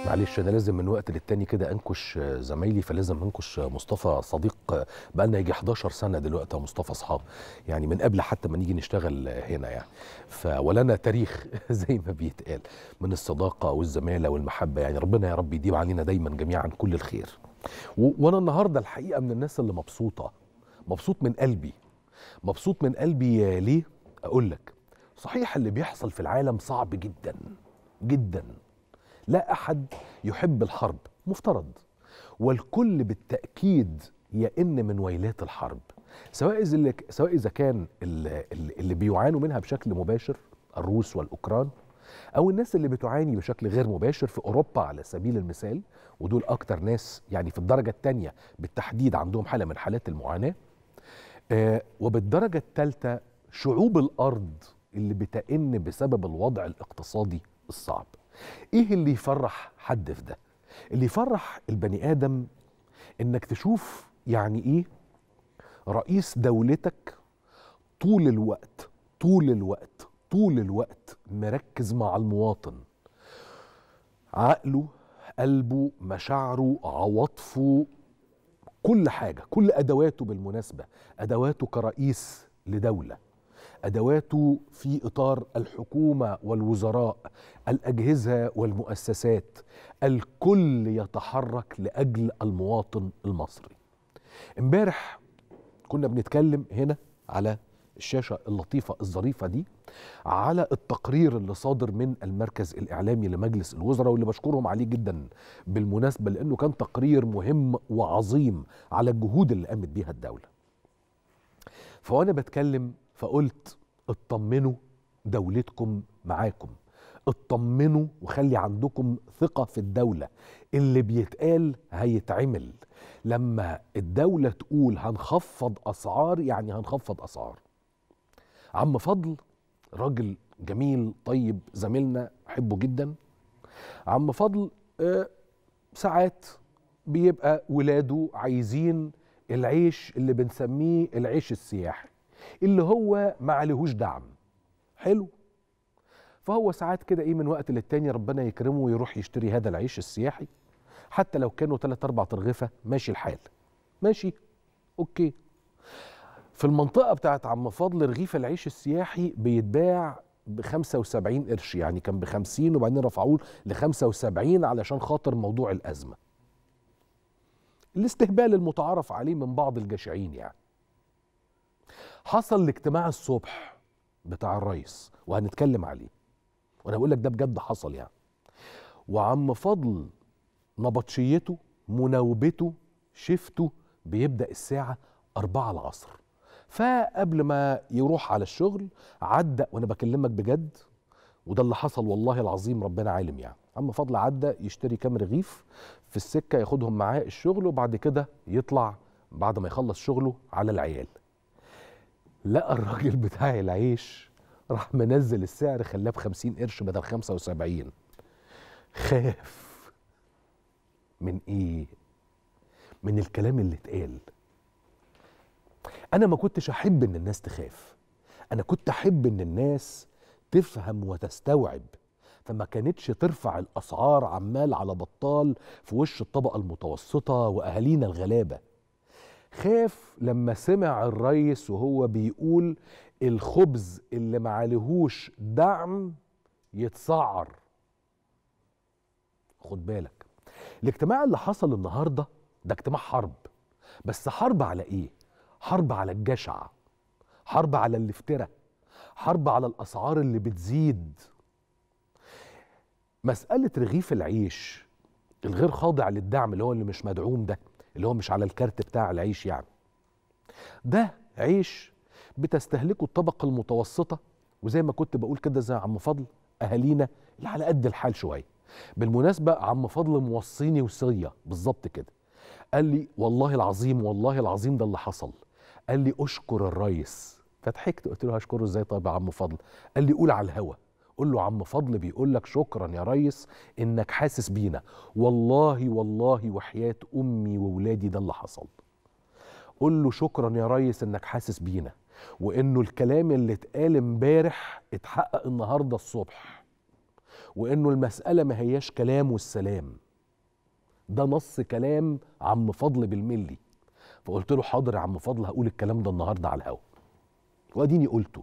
معلش انا لازم من وقت للتاني كده انكش زمايلي فلازم انكش مصطفى صديق بقالنا يجي 11 سنه دلوقتي يا مصطفى اصحاب يعني من قبل حتى ما نيجي نشتغل هنا يعني فولنا تاريخ زي ما بيتقال من الصداقه والزماله والمحبه يعني ربنا يا رب يديم علينا دايما جميعا كل الخير و- وانا النهارده الحقيقه من الناس اللي مبسوطه مبسوط من قلبي مبسوط من قلبي ليه اقول لك صحيح اللي بيحصل في العالم صعب جدا جدا لا احد يحب الحرب مفترض والكل بالتاكيد يئن من ويلات الحرب سواء اذا سواء اذا كان اللي, اللي بيعانوا منها بشكل مباشر الروس والاوكران او الناس اللي بتعاني بشكل غير مباشر في اوروبا على سبيل المثال ودول اكتر ناس يعني في الدرجه الثانيه بالتحديد عندهم حاله من حالات المعاناه آه وبالدرجه الثالثه شعوب الارض اللي بتئن بسبب الوضع الاقتصادي الصعب ايه اللي يفرح حد في ده اللي يفرح البني ادم انك تشوف يعني ايه رئيس دولتك طول الوقت طول الوقت طول الوقت مركز مع المواطن عقله قلبه مشاعره عواطفه كل حاجه كل ادواته بالمناسبه ادواته كرئيس لدوله ادواته في اطار الحكومه والوزراء الاجهزه والمؤسسات الكل يتحرك لاجل المواطن المصري امبارح كنا بنتكلم هنا على الشاشه اللطيفه الظريفه دي على التقرير اللي صادر من المركز الاعلامي لمجلس الوزراء واللي بشكرهم عليه جدا بالمناسبه لانه كان تقرير مهم وعظيم على الجهود اللي قامت بيها الدوله فوانا بتكلم فقلت اطمنوا دولتكم معاكم اطمنوا وخلي عندكم ثقة في الدولة اللي بيتقال هيتعمل لما الدولة تقول هنخفض أسعار يعني هنخفض أسعار عم فضل راجل جميل طيب زميلنا أحبه جدا عم فضل آه ساعات بيبقى ولاده عايزين العيش اللي بنسميه العيش السياحي اللي هو ما عليهوش دعم حلو فهو ساعات كده ايه من وقت للتاني ربنا يكرمه ويروح يشتري هذا العيش السياحي حتى لو كانوا ثلاث اربع ترغفه ماشي الحال ماشي اوكي في المنطقه بتاعت عم فضل رغيف العيش السياحي بيتباع ب 75 قرش يعني كان ب 50 وبعدين رفعوه ل 75 علشان خاطر موضوع الازمه الاستهبال المتعارف عليه من بعض الجشعين يعني حصل الاجتماع الصبح بتاع الرئيس وهنتكلم عليه وانا بقول لك ده بجد حصل يعني وعم فضل نبطشيته مناوبته شفته بيبدا الساعه أربعة العصر فقبل ما يروح على الشغل عدى وانا بكلمك بجد وده اللي حصل والله العظيم ربنا عالم يعني عم فضل عدى يشتري كام رغيف في السكه ياخدهم معاه الشغل وبعد كده يطلع بعد ما يخلص شغله على العيال لقى الراجل بتاع العيش راح منزل السعر خلاه ب 50 قرش بدل 75 خاف من ايه؟ من الكلام اللي اتقال انا ما كنتش احب ان الناس تخاف انا كنت احب ان الناس تفهم وتستوعب فما كانتش ترفع الاسعار عمال على بطال في وش الطبقه المتوسطه واهالينا الغلابه خاف لما سمع الريس وهو بيقول الخبز اللي معلهوش دعم يتسعر خد بالك الاجتماع اللي حصل النهارده ده اجتماع حرب بس حرب على ايه حرب على الجشع حرب على الافتراء حرب على الاسعار اللي بتزيد مساله رغيف العيش الغير خاضع للدعم اللي هو اللي مش مدعوم ده اللي هو مش على الكارت بتاع العيش يعني ده عيش بتستهلكه الطبقة المتوسطة وزي ما كنت بقول كده زي عم فضل أهالينا اللي على قد الحال شوية بالمناسبة عم فضل موصيني وصية بالظبط كده قال لي والله العظيم والله العظيم ده اللي حصل قال لي أشكر الريس فضحكت قلت له هشكره ازاي طيب يا عم فضل قال لي قول على الهوا قول له عم فضل بيقول لك شكرا يا ريس انك حاسس بينا والله والله وحياة امي وولادي ده اللي حصل قول له شكرا يا ريس انك حاسس بينا وانه الكلام اللي اتقال امبارح اتحقق النهارده الصبح وانه المساله ما هياش كلام والسلام ده نص كلام عم فضل بالملي فقلت له حاضر يا عم فضل هقول الكلام ده النهارده على الهوا واديني قلته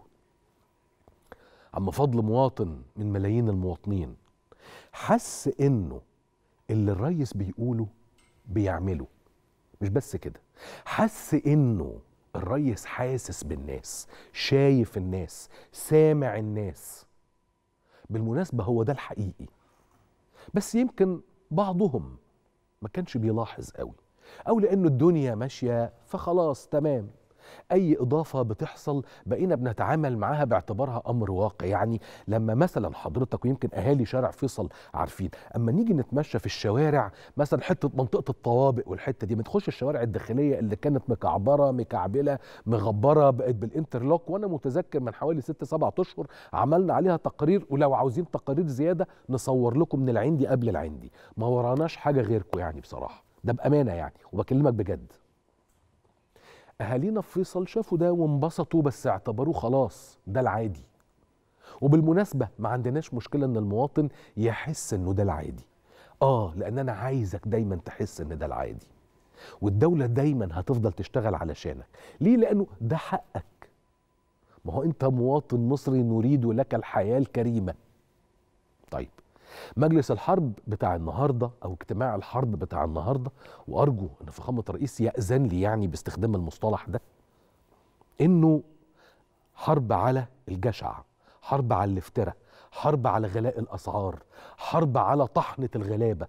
عم فضل مواطن من ملايين المواطنين حس انه اللي الريس بيقوله بيعمله مش بس كده حس انه الريس حاسس بالناس شايف الناس سامع الناس بالمناسبة هو ده الحقيقي بس يمكن بعضهم ما كانش بيلاحظ قوي او لانه الدنيا ماشية فخلاص تمام اي اضافه بتحصل بقينا بنتعامل معاها باعتبارها امر واقع يعني لما مثلا حضرتك ويمكن اهالي شارع فيصل عارفين اما نيجي نتمشى في الشوارع مثلا حته منطقه الطوابق والحته دي بتخش الشوارع الداخليه اللي كانت مكعبره مكعبله مغبره بقت بالانترلوك وانا متذكر من حوالي ست سبعة اشهر عملنا عليها تقارير ولو عاوزين تقارير زياده نصور لكم من العندي قبل العندي ما وراناش حاجه غيركم يعني بصراحه ده بامانه يعني وبكلمك بجد اهالينا في فيصل شافوا ده وانبسطوا بس اعتبروه خلاص ده العادي وبالمناسبه ما عندناش مشكله ان المواطن يحس انه ده العادي اه لان انا عايزك دايما تحس ان ده العادي والدوله دايما هتفضل تشتغل علشانك ليه لانه ده حقك ما هو انت مواطن مصري نريد لك الحياه الكريمه طيب مجلس الحرب بتاع النهارده او اجتماع الحرب بتاع النهارده وارجو ان فخامه الرئيس ياذن لي يعني باستخدام المصطلح ده انه حرب على الجشع حرب على الافتراء حرب على غلاء الاسعار حرب على طحنه الغلابه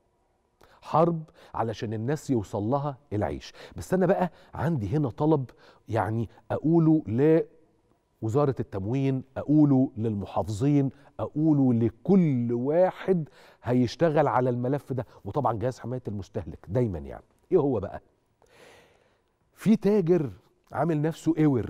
حرب علشان الناس يوصل لها العيش بس انا بقى عندي هنا طلب يعني اقوله وزارة التموين أقوله للمحافظين أقوله لكل واحد هيشتغل على الملف ده وطبعا جهاز حماية المستهلك دايما يعني إيه هو بقى في تاجر عامل نفسه إور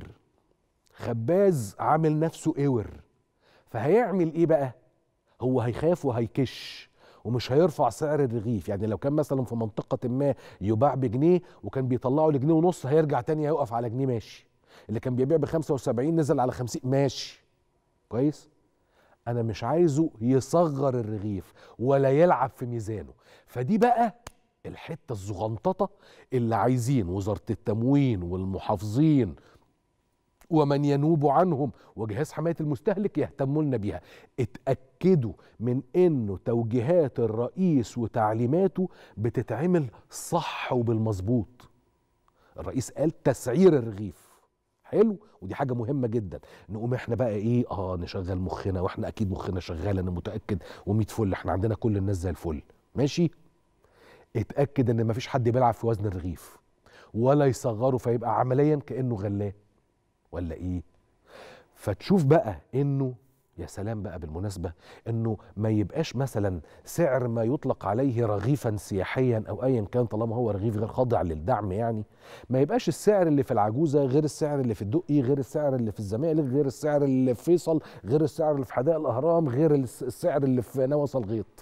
خباز عامل نفسه إور فهيعمل إيه بقى هو هيخاف وهيكش ومش هيرفع سعر الرغيف يعني لو كان مثلا في منطقة ما يباع بجنيه وكان بيطلعه لجنيه ونص هيرجع تاني هيقف على جنيه ماشي اللي كان بيبيع ب 75 نزل على 50 ماشي كويس انا مش عايزه يصغر الرغيف ولا يلعب في ميزانه فدي بقى الحته الزغنططه اللي عايزين وزاره التموين والمحافظين ومن ينوب عنهم وجهاز حمايه المستهلك يهتموا لنا بيها اتاكدوا من انه توجيهات الرئيس وتعليماته بتتعمل صح وبالمظبوط الرئيس قال تسعير الرغيف حلو ودي حاجه مهمه جدا نقوم احنا بقى ايه اه نشغل مخنا واحنا اكيد مخنا شغال انا متاكد و100 فل احنا عندنا كل الناس زي الفل ماشي اتاكد ان مفيش حد بيلعب في وزن الرغيف ولا يصغره فيبقى عمليا كانه غلاه ولا ايه فتشوف بقى انه يا سلام بقى بالمناسبة انه ما يبقاش مثلا سعر ما يطلق عليه رغيفا سياحيا او ايا كان طالما هو رغيف غير خاضع للدعم يعني ما يبقاش السعر اللي في العجوزة غير السعر اللي في الدقي غير السعر اللي في الزمالك غير السعر اللي في فيصل غير السعر اللي في حدائق الاهرام غير السعر اللي في نوص الغيط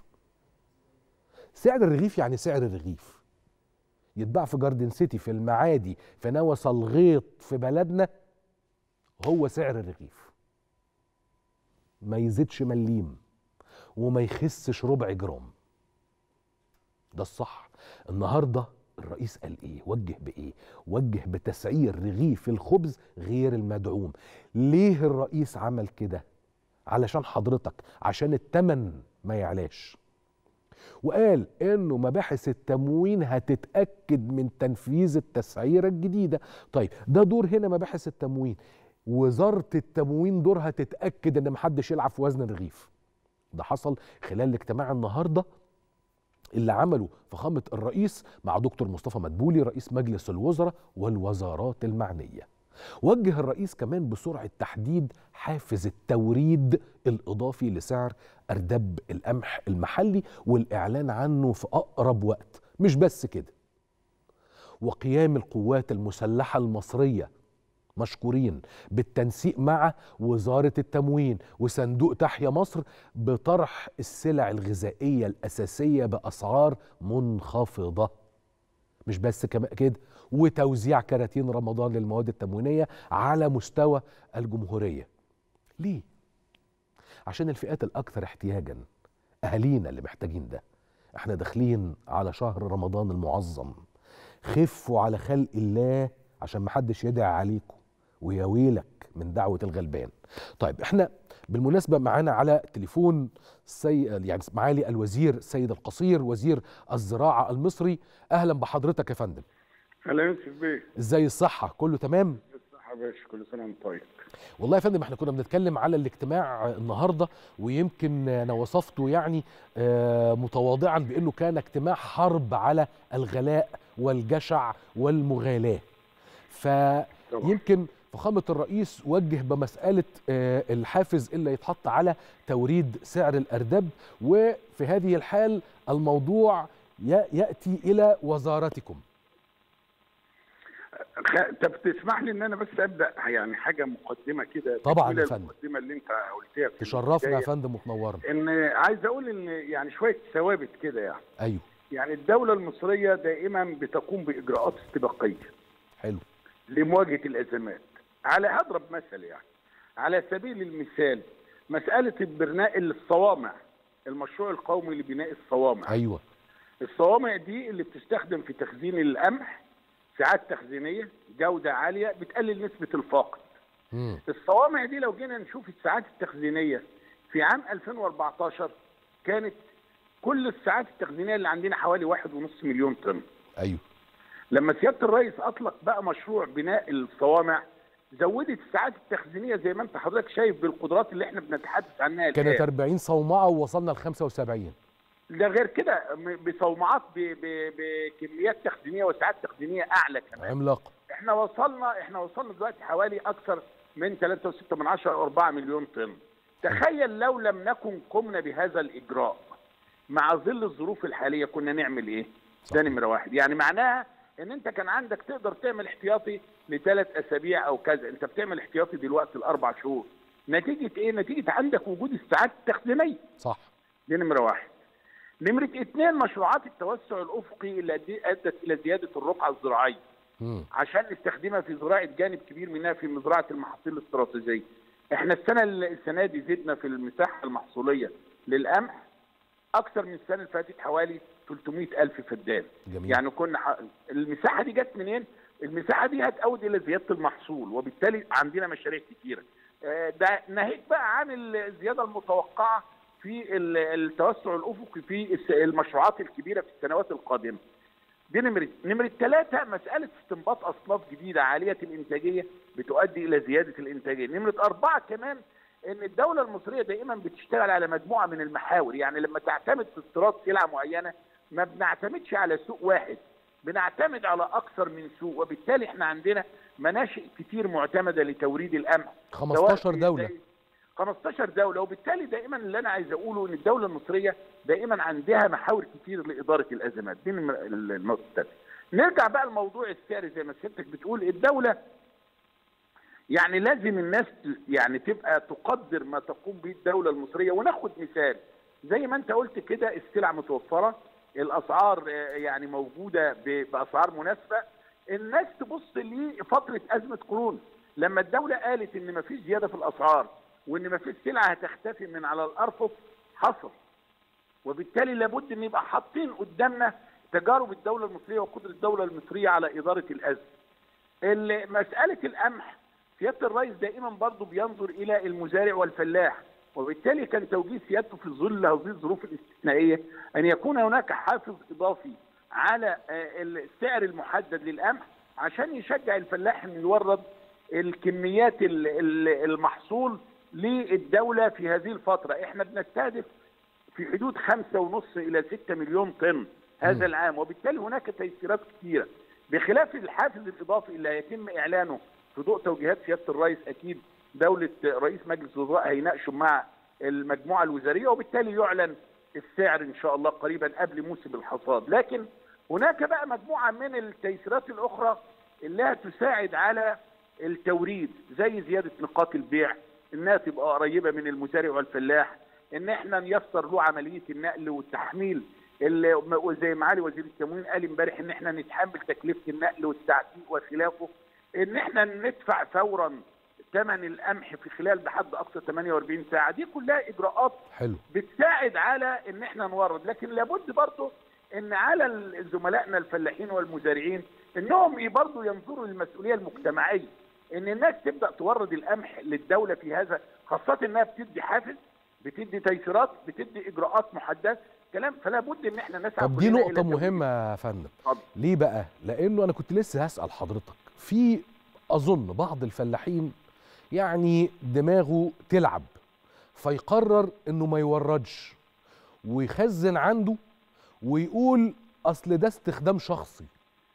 سعر الرغيف يعني سعر الرغيف يتباع في جاردن سيتي في المعادي في نوص الغيط في بلدنا هو سعر الرغيف ما يزيدش مليم وما يخسش ربع جرام ده الصح النهارده الرئيس قال ايه وجه بايه وجه بتسعير رغيف الخبز غير المدعوم ليه الرئيس عمل كده علشان حضرتك عشان التمن ما يعلاش وقال انه مباحث التموين هتتاكد من تنفيذ التسعيره الجديده طيب ده دور هنا مباحث التموين وزاره التموين دورها تتاكد ان محدش يلعب في وزن الرغيف ده حصل خلال الاجتماع النهارده اللي عمله فخامه الرئيس مع دكتور مصطفى مدبولي رئيس مجلس الوزراء والوزارات المعنيه وجه الرئيس كمان بسرعه تحديد حافز التوريد الاضافي لسعر اردب القمح المحلي والاعلان عنه في اقرب وقت مش بس كده وقيام القوات المسلحه المصريه مشكورين بالتنسيق مع وزارة التموين وصندوق تحيا مصر بطرح السلع الغذائية الأساسية بأسعار منخفضة مش بس كده وتوزيع كراتين رمضان للمواد التموينية على مستوى الجمهورية ليه؟ عشان الفئات الأكثر احتياجا اهالينا اللي محتاجين ده احنا داخلين على شهر رمضان المعظم خفوا على خلق الله عشان محدش يدعي عليكم ويا ويلك من دعوة الغلبان طيب احنا بالمناسبة معانا على تليفون سي يعني معالي الوزير سيد القصير وزير الزراعة المصري اهلا بحضرتك يا فندم اهلا يوسف بيه ازاي الصحة كله تمام الصحة يا باشا كل سنة وانت طيب والله يا فندم احنا كنا بنتكلم على الاجتماع النهارده ويمكن انا وصفته يعني آه، متواضعا بانه كان اجتماع حرب على الغلاء والجشع والمغالاه فيمكن فخامة الرئيس وجه بمسألة آه، الحافز اللي يتحط على توريد سعر الأردب وفي هذه الحال الموضوع ي- يأتي إلى وزارتكم خ- طب تسمح لي ان انا بس ابدا يعني حاجه مقدمه كده طبعاً يا تكملة فندم. المقدمه اللي انت قلتها في تشرفنا يا البداية. فندم وتنورنا ان عايز اقول ان يعني شويه ثوابت كده يعني أيوه يعني الدوله المصريه دائما بتقوم باجراءات استباقيه حلو لمواجهه الازمات على هضرب مثل يعني على سبيل المثال مساله بناء الصوامع المشروع القومي لبناء الصوامع أيوه الصوامع دي اللي بتستخدم في تخزين القمح ساعات تخزينيه جوده عاليه بتقلل نسبه الفاقد مم. الصوامع دي لو جينا نشوف الساعات التخزينيه في عام 2014 كانت كل الساعات التخزينيه اللي عندنا حوالي واحد ونص مليون طن أيوه لما سياده الرئيس اطلق بقى مشروع بناء الصوامع زودت الساعات التخزينيه زي ما انت حضرتك شايف بالقدرات اللي احنا بنتحدث عنها كانت الآن. 40 صومعة ووصلنا ل 75 ده غير كده م- بصومعات ب- ب- بكميات تخزينيه وساعات تخزينيه اعلى كمان عملاقة احنا وصلنا احنا وصلنا دلوقتي حوالي اكثر من 3.6 من عشرة او 4 مليون طن تخيل لو لم نكن قمنا بهذا الاجراء مع ظل الظروف الحاليه كنا نعمل ايه صح. ده نمره واحد يعني معناها ان انت كان عندك تقدر تعمل احتياطي لثلاث اسابيع او كذا انت بتعمل احتياطي دلوقتي لاربع شهور نتيجه ايه نتيجه عندك وجود الساعات التخزينيه صح دي نمرة واحد نمرة اثنين مشروعات التوسع الأفقي اللي أدي- أدت إلى زيادة الرقعة الزراعية مم. عشان نستخدمها في زراعة جانب كبير منها في مزرعة المحاصيل الاستراتيجية احنا السنة السنة دي زدنا في المساحة المحصولية للقمح أكثر من السنة اللي فاتت حوالي 300 ألف فدان جميل. يعني كنا ح... المساحة دي جت منين؟ المساحة دي هتعود إلى زيادة المحصول وبالتالي عندنا مشاريع كتيرة آه، ده ناهيك بقى عن الزيادة المتوقعة في ال- التوسع الأفقي في الس- المشروعات الكبيرة في السنوات القادمة دي نمرة نمرة ثلاثة مسألة استنباط أصناف جديدة عالية الإنتاجية بتؤدي إلى زيادة الإنتاجية نمرة أربعة كمان إن الدولة المصرية دائما بتشتغل على مجموعة من المحاور يعني لما تعتمد في استيراد سلعة معينة ما بنعتمدش على سوق واحد بنعتمد على أكثر من سوق وبالتالي إحنا عندنا مناشئ كتير معتمدة لتوريد القمح 15 سواء في دولة زي- 15 دولة وبالتالي دائما اللي أنا عايز أقوله إن الدولة المصرية دائما عندها محاور كتير لإدارة الأزمات دي الم- النقطة الثانية نرجع بقى لموضوع السعر زي ما سيادتك بتقول الدولة يعني لازم الناس ت- يعني تبقى تقدر ما تقوم به الدولة المصرية وناخد مثال زي ما انت قلت كده السلع متوفرة الأسعار آه، يعني موجودة ب- بأسعار مناسبة الناس تبص لفترة أزمة كورونا لما الدولة قالت إن مفيش زيادة في الأسعار وإن مفيش سلعة هتختفي من على الأرفف حصل وبالتالي لابد ان يبقى حاطين قدامنا تجارب الدوله المصريه وقدره الدوله المصريه على اداره الازمه. ال- مساله القمح سياده الرئيس دائما برضه بينظر الى المزارع والفلاح وبالتالي كان توجيه سيادته في ظل هذه الظروف الاستثنائيه ان يكون هناك حافز اضافي على آه، السعر المحدد للقمح عشان يشجع الفلاح انه يورد الكميات ال- ال- المحصول للدوله في هذه الفتره، احنا بنستهدف في حدود خمسة ونص إلى ستة مليون طن هذا مم. العام وبالتالي هناك تيسيرات كثيرة بخلاف الحافز الإضافي اللي هيتم إعلانه في ضوء توجيهات سيادة الرئيس أكيد دولة رئيس مجلس الوزراء هيناقشوا مع المجموعة الوزارية وبالتالي يعلن السعر إن شاء الله قريبا قبل موسم الحصاد لكن هناك بقى مجموعة من التيسيرات الأخرى اللي هتساعد على التوريد زي زيادة نقاط البيع انها تبقى قريبة من المزارع والفلاح ان احنا نيسر له عملية النقل والتحميل اللي زي معالي وزير التموين قال امبارح ان احنا نتحمل تكلفة النقل والتعتيق وخلافه ان احنا ندفع فورا ثمن القمح في خلال بحد اقصى 48 ساعه دي كلها اجراءات حلو بتساعد على ان احنا نورد لكن لابد برضه ان على ال- زملائنا الفلاحين والمزارعين انهم برضه ينظروا للمسؤوليه المجتمعيه ان الناس تبدا تورد القمح للدوله في هذا خاصه انها بتدي حافز بتدي تيسيرات بتدي اجراءات محدده كلام فلا بد ان احنا نسعى طب دي كلنا نقطة إلى توليد. مهمة يا فندم اتفضل. ليه بقى؟ لأنه أنا كنت لسه هسأل حضرتك في أظن بعض الفلاحين يعني دماغه تلعب فيقرر إنه ما يوردش ويخزن عنده ويقول أصل ده استخدام شخصي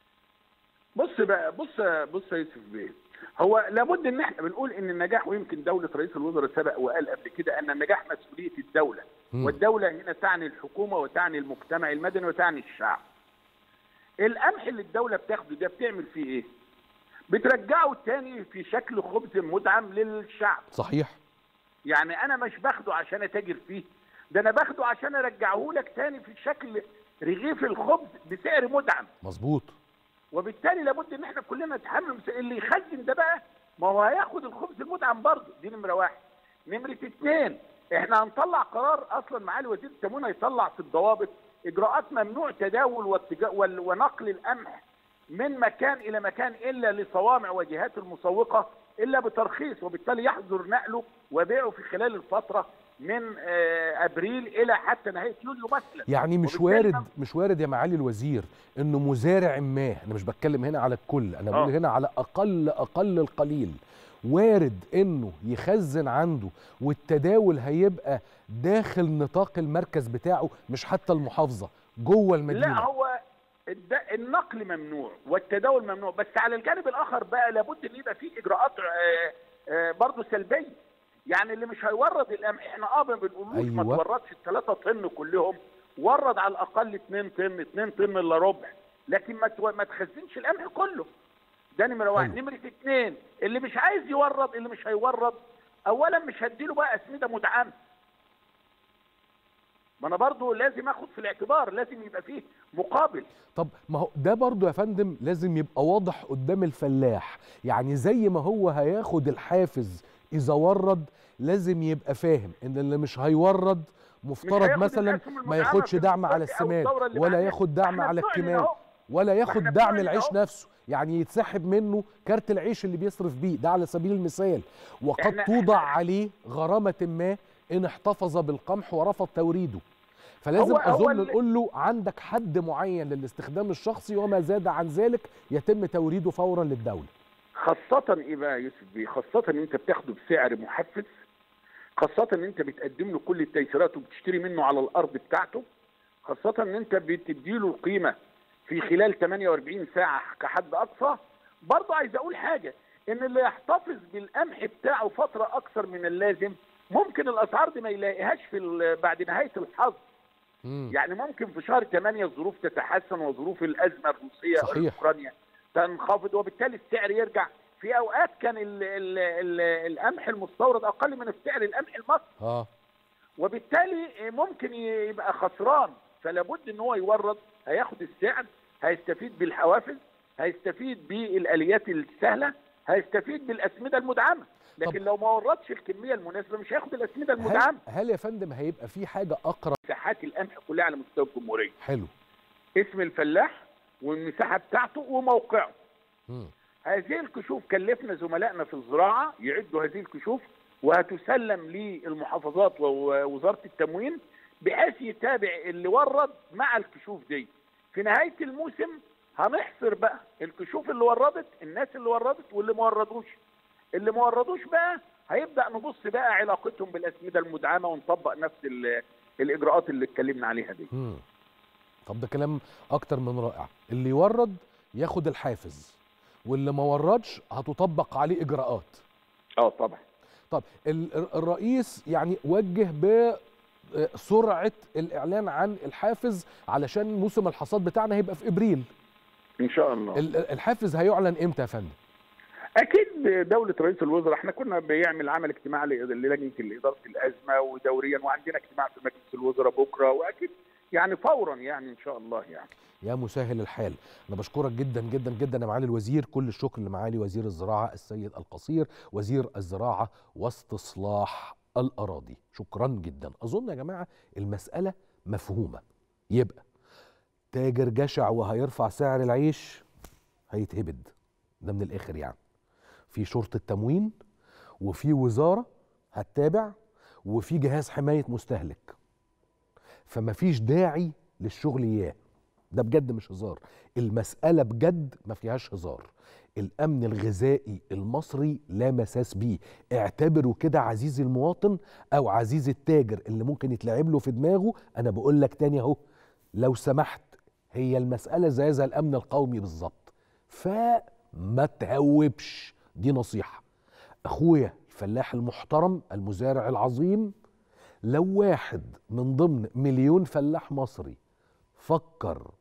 بص بقى بص بص يا يوسف بيه هو لابد ان احنا بنقول ان النجاح ويمكن دوله رئيس الوزراء سبق وقال قبل كده ان النجاح مسؤوليه الدوله مم. والدوله هنا تعني الحكومه وتعني المجتمع المدني وتعني الشعب. القمح اللي الدوله بتاخده ده بتعمل فيه ايه؟ بترجعه تاني في شكل خبز مدعم للشعب، صحيح؟ يعني انا مش باخده عشان اتاجر فيه ده انا باخده عشان ارجعه لك تاني في شكل رغيف الخبز بسعر مدعم. مظبوط وبالتالي لابد ان احنا كلنا نتحمل المس- اللي يخزن ده بقى ما هو هياخد الخبز المدعم برضه دي نمره واحد نمره اثنين احنا هنطلع قرار اصلا معالي وزير التموين هيطلع في الضوابط اجراءات ممنوع تداول والتجا- وال- ونقل القمح من مكان الى مكان الا لصوامع وجهات المسوقه الا بترخيص وبالتالي يحظر نقله وبيعه في خلال الفتره من آه، ابريل الى حتى نهايه يوليو مثلا يعني مش وبالتالي وارد مش وارد يا معالي الوزير انه مزارع ما انا مش بتكلم هنا على الكل انا بقول آه. هنا على اقل اقل القليل وارد انه يخزن عنده والتداول هيبقى داخل نطاق المركز بتاعه مش حتى المحافظه جوه المدينه لا هو الد- النقل ممنوع والتداول ممنوع بس على الجانب الاخر بقى لابد ان يبقى في اجراءات آه، آه، برضه سلبيه يعني اللي مش هيورد القمح احنا اه ما بنقولوش ما أيوة. توردش الثلاثه طن كلهم ورد على الاقل 2 طن 2 طن الا ربع لكن ما تو- ما تخزنش القمح كله ده نمره واحد حلو. نمره اثنين اللي مش عايز يورد اللي مش هيورد اولا مش هديله بقى اسمده مدعمه ما انا برضه لازم اخد في الاعتبار لازم يبقى فيه مقابل طب ما هو ده برضو يا فندم لازم يبقى واضح قدام الفلاح يعني زي ما هو هياخد الحافز اذا ورد لازم يبقى فاهم ان اللي مش هيورد مفترض هياخد مثلا الأسهم ما المدعمة ياخدش في دعم على الدورة أو السماد الدورة اللي ولا بعدها. ياخد دعم إحنا على بنعلن الكمال أهو. ولا ياخد إحنا دعم بنعلن العيش أهو. نفسه يعني يتسحب منه كارت العيش اللي بيصرف بيه ده على سبيل المثال وقد إحنا- توضع إحنا- عليه غرامة ما إن احتفظ بالقمح ورفض توريده فلازم هو- هو أظن ال- نقول له عندك حد معين للاستخدام الشخصي وما زاد عن ذلك يتم توريده فورا للدولة خاصة ايه بقى يا يوسف بيه؟ خاصة ان انت بتاخده بسعر محفز خاصة ان انت بتقدم له كل التيسيرات وبتشتري منه على الارض بتاعته خاصة ان انت بتدي له القيمة في خلال 48 ساعة كحد اقصى برضه عايز اقول حاجة ان اللي يحتفظ بالقمح بتاعه فترة اكثر من اللازم ممكن الاسعار دي ما يلاقيهاش في ال- بعد نهاية الحظر مم. يعني ممكن في شهر 8 الظروف تتحسن وظروف الازمه الروسيه صحيح. اوكرانيا تنخفض وبالتالي السعر يرجع في اوقات كان ال ال ال القمح المستورد اقل من سعر القمح المصري اه وبالتالي ممكن يبقى خسران فلا بد ان هو يورد هياخد السعر هيستفيد بالحوافز هيستفيد بالاليات السهله هيستفيد بالاسمده المدعمه لكن طب- لو ما وردش الكميه المناسبه مش هياخد الاسمده هل, المدعمه هل يا فندم هيبقى في حاجة أقرب مساحات القمح كلها على مستوى الجمهوريه حلو اسم الفلاح والمساحه بتاعته وموقعه مم. هذه الكشوف كلفنا زملائنا في الزراعه يعدوا هذه الكشوف وهتسلم للمحافظات ووزاره التموين بحيث يتابع اللي ورد مع الكشوف دي في نهايه الموسم هنحصر بقى الكشوف اللي وردت الناس اللي وردت واللي ما وردوش اللي ما وردوش بقى هيبدا نبص بقى علاقتهم بالاسمده المدعمه ونطبق نفس ال- الاجراءات اللي اتكلمنا عليها دي مم. طب ده كلام أكتر من رائع اللي يورد ياخد الحافز واللي ما وردش هتطبق عليه إجراءات اه طبعا طب ال- ال- الرئيس يعني وجه بسرعة الإعلان عن الحافز علشان موسم الحصاد بتاعنا هيبقى في إبريل ان شاء الله ال- ال- الحافز هيعلن إمتى يا فندم؟ اكيد دوله رئيس الوزراء احنا كنا بيعمل عمل اجتماع ل- للجنه اداره الازمه ودوريا وعندنا اجتماع في مجلس الوزراء بكره واكيد يعني فورا يعني ان شاء الله يعني يا مسهل الحال انا بشكرك جدا جدا جدا يا معالي الوزير كل الشكر لمعالي وزير الزراعه السيد القصير وزير الزراعه واستصلاح الاراضي شكرا جدا اظن يا جماعه المساله مفهومه يبقى تاجر جشع وهيرفع سعر العيش هيتهبد ده من الاخر يعني في شرطه تموين وفي وزاره هتتابع وفي جهاز حمايه مستهلك فما فيش داعي للشغل اياه ده بجد مش هزار المسألة بجد ما فيهاش هزار الأمن الغذائي المصري لا مساس بيه اعتبره كده عزيزي المواطن أو عزيزي التاجر اللي ممكن يتلعب له في دماغه أنا بقول لك تاني أهو لو سمحت هي المسألة زي زي الأمن القومي بالظبط فما تهوبش دي نصيحة أخويا الفلاح المحترم المزارع العظيم لو واحد من ضمن مليون فلاح مصري فكر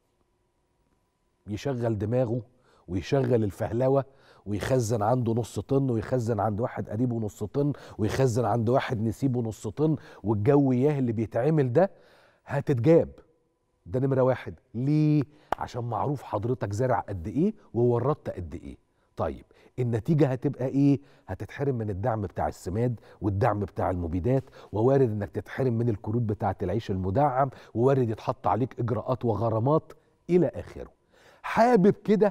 يشغل دماغه ويشغل الفهلوة ويخزن عنده نص طن ويخزن عند واحد قريبه نص طن ويخزن عند واحد نسيبه نص طن والجو ياه اللي بيتعمل ده هتتجاب ده نمرة واحد ليه؟ عشان معروف حضرتك زرع قد ايه ووردت قد ايه طيب النتيجة هتبقى ايه؟ هتتحرم من الدعم بتاع السماد والدعم بتاع المبيدات ووارد انك تتحرم من الكروت بتاعة العيش المدعم ووارد يتحط عليك اجراءات وغرامات الى اخره حابب كده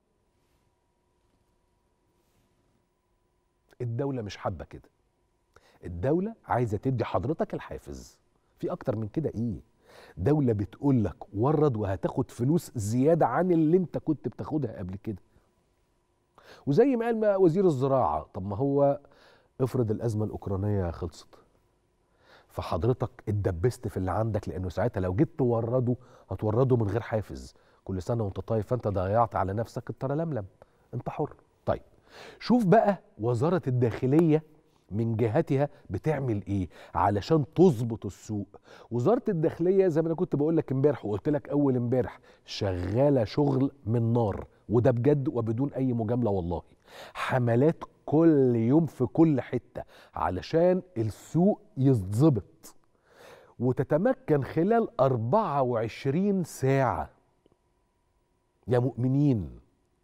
الدولة مش حابة كده الدولة عايزة تدي حضرتك الحافز في أكتر من كده إيه دولة بتقول لك ورد وهتاخد فلوس زيادة عن اللي أنت كنت بتاخدها قبل كده وزي ما قال ما وزير الزراعة طب ما هو افرض الأزمة الأوكرانية خلصت فحضرتك اتدبست في اللي عندك لأنه ساعتها لو جيت تورده هتورده من غير حافز كل سنه وانت طيب فانت ضيعت على نفسك الترلملم انت حر طيب شوف بقى وزاره الداخليه من جهتها بتعمل ايه علشان تظبط السوق وزاره الداخليه زي ما انا كنت بقول لك امبارح وقلت لك اول امبارح شغاله شغل من نار وده بجد وبدون اي مجامله والله حملات كل يوم في كل حته علشان السوق يتظبط وتتمكن خلال 24 ساعه يا مؤمنين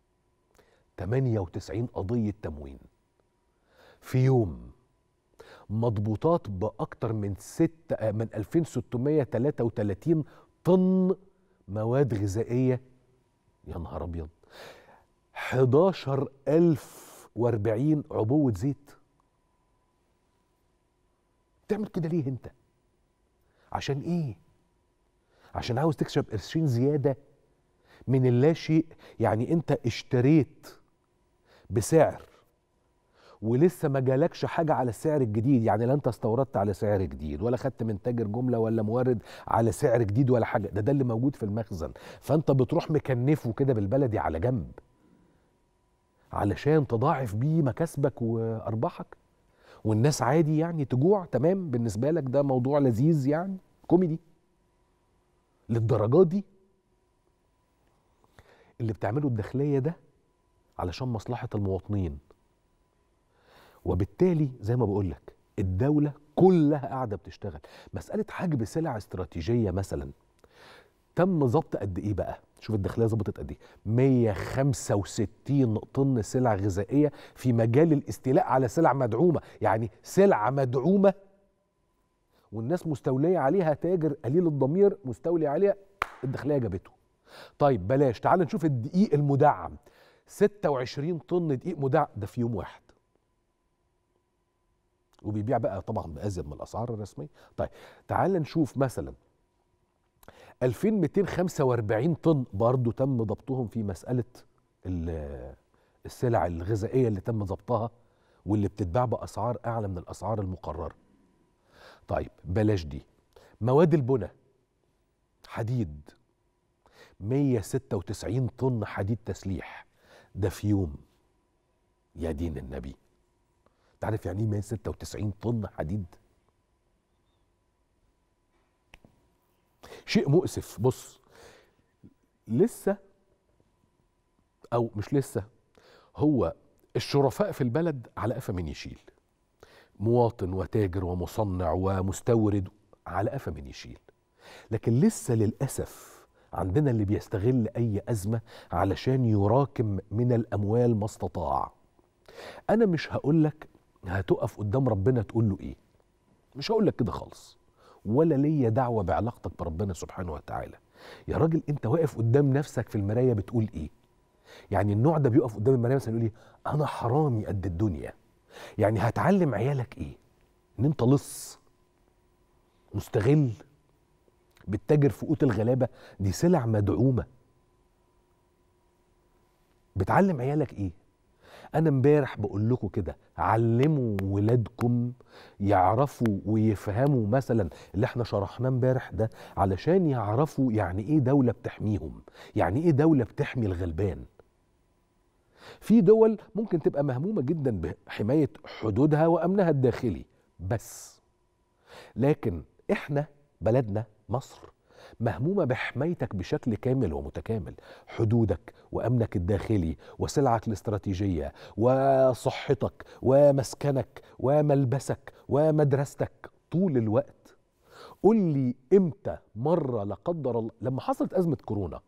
98 قضية تموين في يوم مضبوطات بأكتر من ستة من 2633 طن مواد غذائية يا نهار أبيض 11040 عبوة زيت تعمل كده ليه انت عشان ايه عشان عاوز تكسب قرشين زياده من اللا شيء يعني انت اشتريت بسعر ولسه ما جالكش حاجه على السعر الجديد يعني لا انت استوردت على سعر جديد ولا خدت من تاجر جمله ولا مورد على سعر جديد ولا حاجه ده ده اللي موجود في المخزن فانت بتروح مكنفه كده بالبلدي على جنب علشان تضاعف بيه مكاسبك وارباحك والناس عادي يعني تجوع تمام بالنسبه لك ده موضوع لذيذ يعني كوميدي للدرجات دي اللي بتعمله الداخليه ده علشان مصلحه المواطنين وبالتالي زي ما بقول لك الدوله كلها قاعده بتشتغل مساله حجب سلع استراتيجيه مثلا تم ضبط قد ايه بقى شوف الداخليه ظبطت قد ايه 165 طن سلع غذائيه في مجال الاستيلاء على سلع مدعومه يعني سلعه مدعومه والناس مستوليه عليها تاجر قليل الضمير مستولي عليها الداخليه جابته طيب بلاش تعال نشوف الدقيق المدعم 26 طن دقيق مدعم ده في يوم واحد وبيبيع بقى طبعا بأزيد من الأسعار الرسمية طيب تعال نشوف مثلا 2245 طن برضو تم ضبطهم في مسألة السلع الغذائية اللي تم ضبطها واللي بتتباع بأسعار أعلى من الأسعار المقررة طيب بلاش دي مواد البناء حديد 196 طن حديد تسليح ده في يوم يا دين النبي تعرف يعني ايه 196 طن حديد شيء مؤسف بص لسه او مش لسه هو الشرفاء في البلد على قفا من يشيل مواطن وتاجر ومصنع ومستورد على قفا من يشيل لكن لسه للاسف عندنا اللي بيستغل اي ازمه علشان يراكم من الاموال ما استطاع انا مش هقول لك هتقف قدام ربنا تقول له ايه مش هقول لك كده خالص ولا ليا دعوه بعلاقتك بربنا سبحانه وتعالى يا راجل انت واقف قدام نفسك في المرايه بتقول ايه يعني النوع ده بيقف قدام المرايه مثلا يقول ايه انا حرامي قد الدنيا يعني هتعلم عيالك ايه ان انت لص مستغل بتتاجر في قوت الغلابه دي سلع مدعومه بتعلم عيالك ايه انا امبارح بقول لكم كده علموا ولادكم يعرفوا ويفهموا مثلا اللي احنا شرحناه امبارح ده علشان يعرفوا يعني ايه دوله بتحميهم يعني ايه دوله بتحمي الغلبان في دول ممكن تبقى مهمومه جدا بحمايه حدودها وامنها الداخلي بس لكن احنا بلدنا مصر مهمومه بحمايتك بشكل كامل ومتكامل حدودك وامنك الداخلي وسلعك الاستراتيجيه وصحتك ومسكنك وملبسك ومدرستك طول الوقت قول لي امتى مره لا قدر الله لما حصلت ازمه كورونا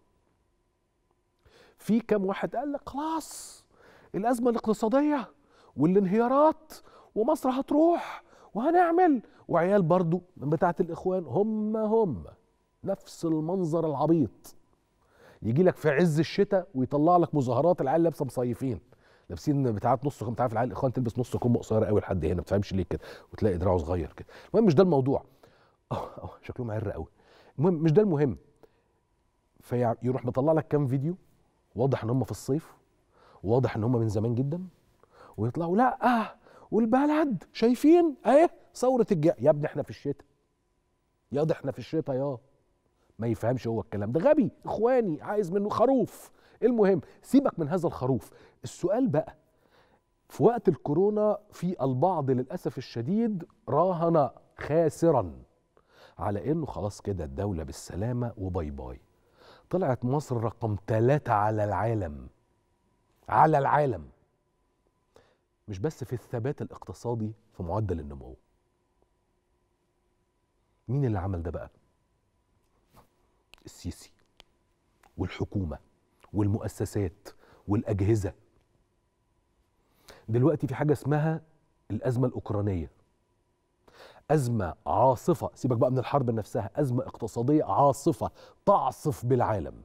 في كام واحد قال لك خلاص الازمه الاقتصاديه والانهيارات ومصر هتروح وهنعمل وعيال برضو من بتاعه الاخوان هم هم نفس المنظر العبيط يجي لك في عز الشتاء ويطلع لك مظاهرات العيال لابسه مصيفين لابسين بتاعات نص كم تعرف العيال الاخوان تلبس نص كم قصيره قوي لحد هنا ما تفهمش ليه كده وتلاقي دراعه صغير كده المهم مش ده الموضوع اه اه شكلهم عر قوي المهم مش ده المهم فيروح مطلع لك كام فيديو واضح ان هم في الصيف واضح ان هم من زمان جدا ويطلعوا لا آه والبلد شايفين اهي ثوره الجاع يا ابني احنا في الشتاء يا ده احنا في الشتاء يا ما يفهمش هو الكلام ده غبي اخواني عايز منه خروف المهم سيبك من هذا الخروف السؤال بقى في وقت الكورونا في البعض للاسف الشديد راهن خاسرا على انه خلاص كده الدوله بالسلامه وباي باي طلعت مصر رقم ثلاثة على العالم على العالم مش بس في الثبات الاقتصادي في معدل النمو مين اللي عمل ده بقى السيسي والحكومه والمؤسسات والاجهزه دلوقتي في حاجه اسمها الازمه الاوكرانيه ازمه عاصفه سيبك بقى من الحرب نفسها ازمه اقتصاديه عاصفه تعصف بالعالم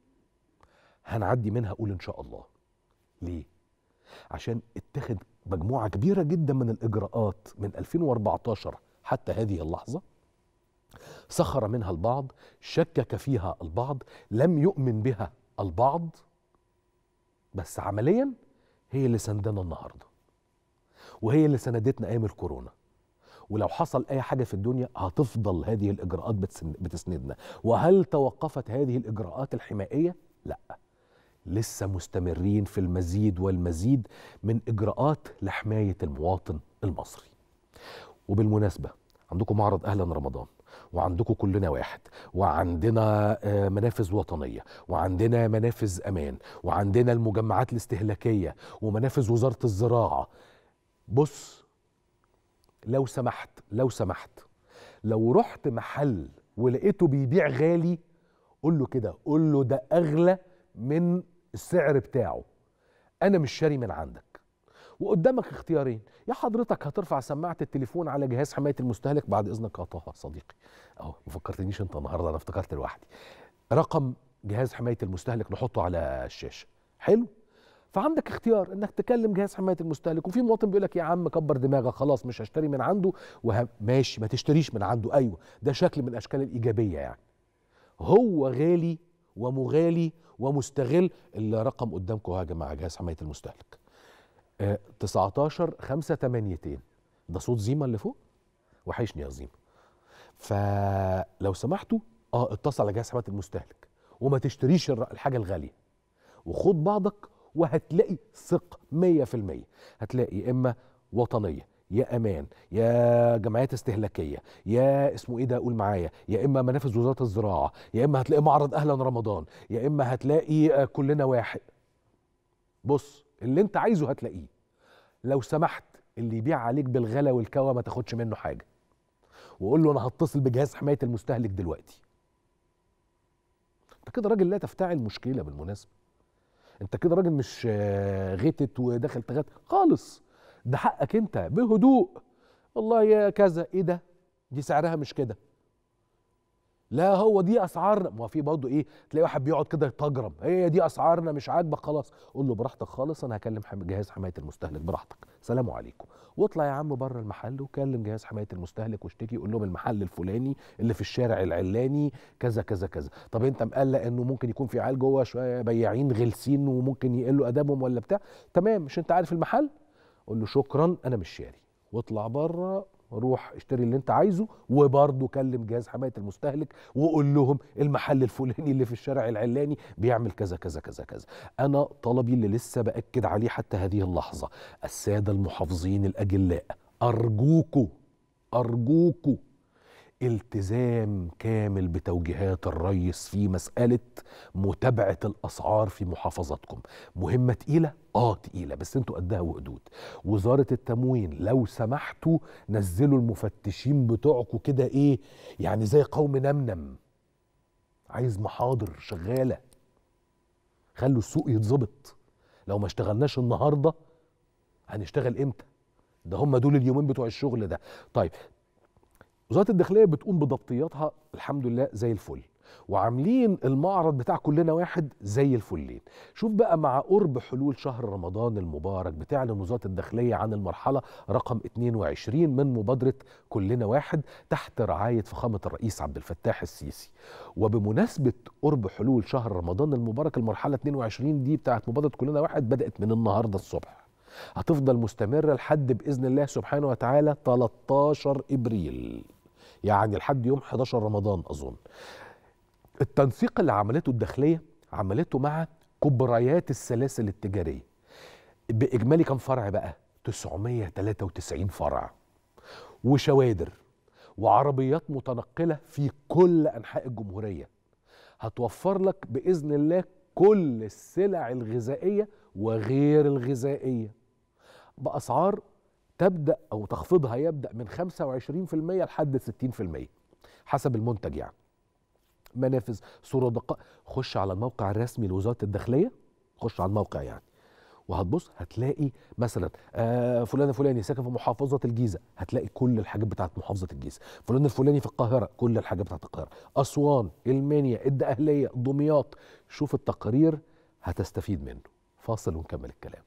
هنعدي منها قول ان شاء الله ليه عشان اتخذ مجموعه كبيره جدا من الاجراءات من 2014 حتى هذه اللحظه سخر منها البعض شكك فيها البعض لم يؤمن بها البعض بس عمليا هي اللي سندنا النهارده وهي اللي سندتنا ايام الكورونا ولو حصل اي حاجه في الدنيا هتفضل هذه الاجراءات بتسندنا وهل توقفت هذه الاجراءات الحمائيه لا لسه مستمرين في المزيد والمزيد من اجراءات لحمايه المواطن المصري وبالمناسبه عندكم معرض اهلا رمضان وعندكم كلنا واحد وعندنا منافذ وطنيه وعندنا منافذ امان وعندنا المجمعات الاستهلاكيه ومنافذ وزاره الزراعه بص لو سمحت لو سمحت لو رحت محل ولقيته بيبيع غالي قول له كده قول له ده اغلى من السعر بتاعه انا مش شاري من عندك وقدامك اختيارين يا حضرتك هترفع سماعه التليفون على جهاز حمايه المستهلك بعد اذنك يا طه صديقي اهو ما فكرتنيش انت النهارده انا افتكرت لوحدي رقم جهاز حمايه المستهلك نحطه على الشاشه حلو فعندك اختيار انك تكلم جهاز حمايه المستهلك وفي مواطن بيقول لك يا عم كبر دماغك خلاص مش هشتري من عنده وه... ماشي ما تشتريش من عنده ايوه ده شكل من اشكال الايجابيه يعني هو غالي ومغالي ومستغل اللي رقم قدامكم يا جماعه جهاز حمايه المستهلك آه 19 5 8 ده صوت زيما اللي فوق وحشني يا زيما فلو سمحتوا اه اتصل على جهاز حمايه المستهلك وما تشتريش الحاجه الغاليه وخد بعضك وهتلاقي ثق 100% هتلاقي يا اما وطنيه يا امان يا جمعيات استهلاكيه يا اسمه ايه ده قول معايا يا اما منافذ وزاره الزراعه يا اما هتلاقي معرض اهلا رمضان يا اما هتلاقي كلنا واحد بص اللي انت عايزه هتلاقيه لو سمحت اللي يبيع عليك بالغلا والكوى ما تاخدش منه حاجه واقول له انا هتصل بجهاز حمايه المستهلك دلوقتي انت كده راجل لا تفتعل مشكله بالمناسبه انت كده راجل مش آه، غتت وداخل تغت خالص ده حقك انت بهدوء والله يا كذا ايه ده دي سعرها مش كده لا هو دي اسعارنا ما هو في برضه ايه تلاقي واحد بيقعد كده يتجرم هي دي اسعارنا مش عاجبك خلاص قول له براحتك خالص انا هكلم حم- جهاز حمايه المستهلك براحتك سلام عليكم واطلع يا عم بره المحل وكلم جهاز حمايه المستهلك واشتكي قول لهم المحل الفلاني اللي في الشارع العلاني كذا كذا كذا طب انت مقلق انه ممكن يكون في عيال جوه شويه بياعين غلسين وممكن يقلوا ادابهم ولا بتاع تمام مش انت عارف المحل قول له شكرا انا مش شاري واطلع بره روح اشتري اللي انت عايزه وبرضه كلم جهاز حمايه المستهلك وقول لهم المحل الفلاني اللي في الشارع العلاني بيعمل كذا كذا كذا كذا انا طلبي اللي لسه باكد عليه حتى هذه اللحظه الساده المحافظين الاجلاء ارجوكوا ارجوكوا التزام كامل بتوجيهات الرئيس في مسألة متابعة الأسعار في محافظاتكم مهمة تقيلة؟ آه تقيلة بس انتوا قدها وقدود وزارة التموين لو سمحتوا نزلوا المفتشين بتوعكم كده ايه يعني زي قوم نمنم عايز محاضر شغالة خلوا السوق يتظبط لو ما اشتغلناش النهاردة هنشتغل امتى ده هم دول اليومين بتوع الشغل ده طيب وزاره الداخليه بتقوم بضبطياتها الحمد لله زي الفل وعاملين المعرض بتاع كلنا واحد زي الفلين شوف بقى مع قرب حلول شهر رمضان المبارك بتعلن وزاره الداخليه عن المرحله رقم 22 من مبادره كلنا واحد تحت رعايه فخامه الرئيس عبد الفتاح السيسي وبمناسبه قرب حلول شهر رمضان المبارك المرحله 22 دي بتاعت مبادره كلنا واحد بدات من النهارده الصبح هتفضل مستمره لحد باذن الله سبحانه وتعالى 13 ابريل يعني لحد يوم 11 رمضان اظن التنسيق اللي عملته الداخليه عملته مع كبريات السلاسل التجاريه باجمالي كم فرع بقى 993 فرع وشوادر وعربيات متنقله في كل انحاء الجمهوريه هتوفر لك باذن الله كل السلع الغذائيه وغير الغذائيه باسعار تبدا او تخفيضها يبدا من 25% لحد 60% حسب المنتج يعني منافذ صوره دقائق خش على الموقع الرسمي لوزاره الداخليه خش على الموقع يعني وهتبص هتلاقي مثلا آه فلان الفلاني ساكن في محافظه الجيزه هتلاقي كل الحاجات بتاعت محافظه الجيزه فلان الفلاني في القاهره كل الحاجات بتاعت القاهره اسوان المنيا الدقهليه دمياط شوف التقرير هتستفيد منه فاصل ونكمل الكلام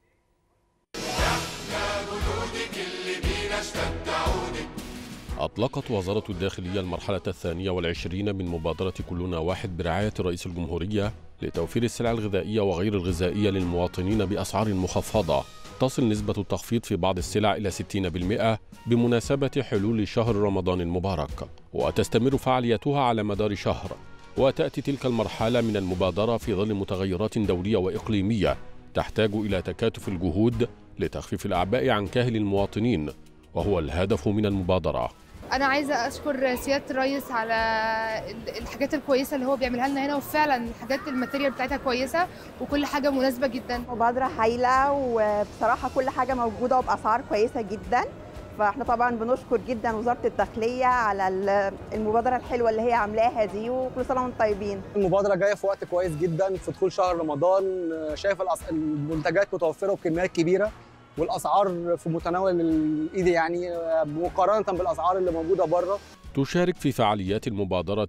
أطلقت وزارة الداخلية المرحلة الثانية والعشرين من مبادرة كلنا واحد برعاية رئيس الجمهورية لتوفير السلع الغذائية وغير الغذائية للمواطنين بأسعار مخفضة تصل نسبة التخفيض في بعض السلع إلى 60% بمناسبة حلول شهر رمضان المبارك وتستمر فعاليتها على مدار شهر وتأتي تلك المرحلة من المبادرة في ظل متغيرات دولية وإقليمية تحتاج إلى تكاتف الجهود لتخفيف الأعباء عن كاهل المواطنين وهو الهدف من المبادرة انا عايزه اشكر سياده الرئيس على الحاجات الكويسه اللي هو بيعملها لنا هنا وفعلا الحاجات الماتيريال بتاعتها كويسه وكل حاجه مناسبه جدا مبادرة هايلة وبصراحة كل حاجة موجودة وبأسعار كويسة جدا فاحنا طبعا بنشكر جدا وزارة الداخلية على ال- المبادرة الحلوة اللي هي عاملاها دي وكل سنة وانتم طيبين المبادرة جاية في وقت كويس جدا في دخول شهر رمضان شايف الأس- المنتجات متوفرة بكميات كبيرة والأسعار في متناول الإيد يعني مقارنة بالأسعار اللي موجودة بره تشارك في فعاليات المبادرة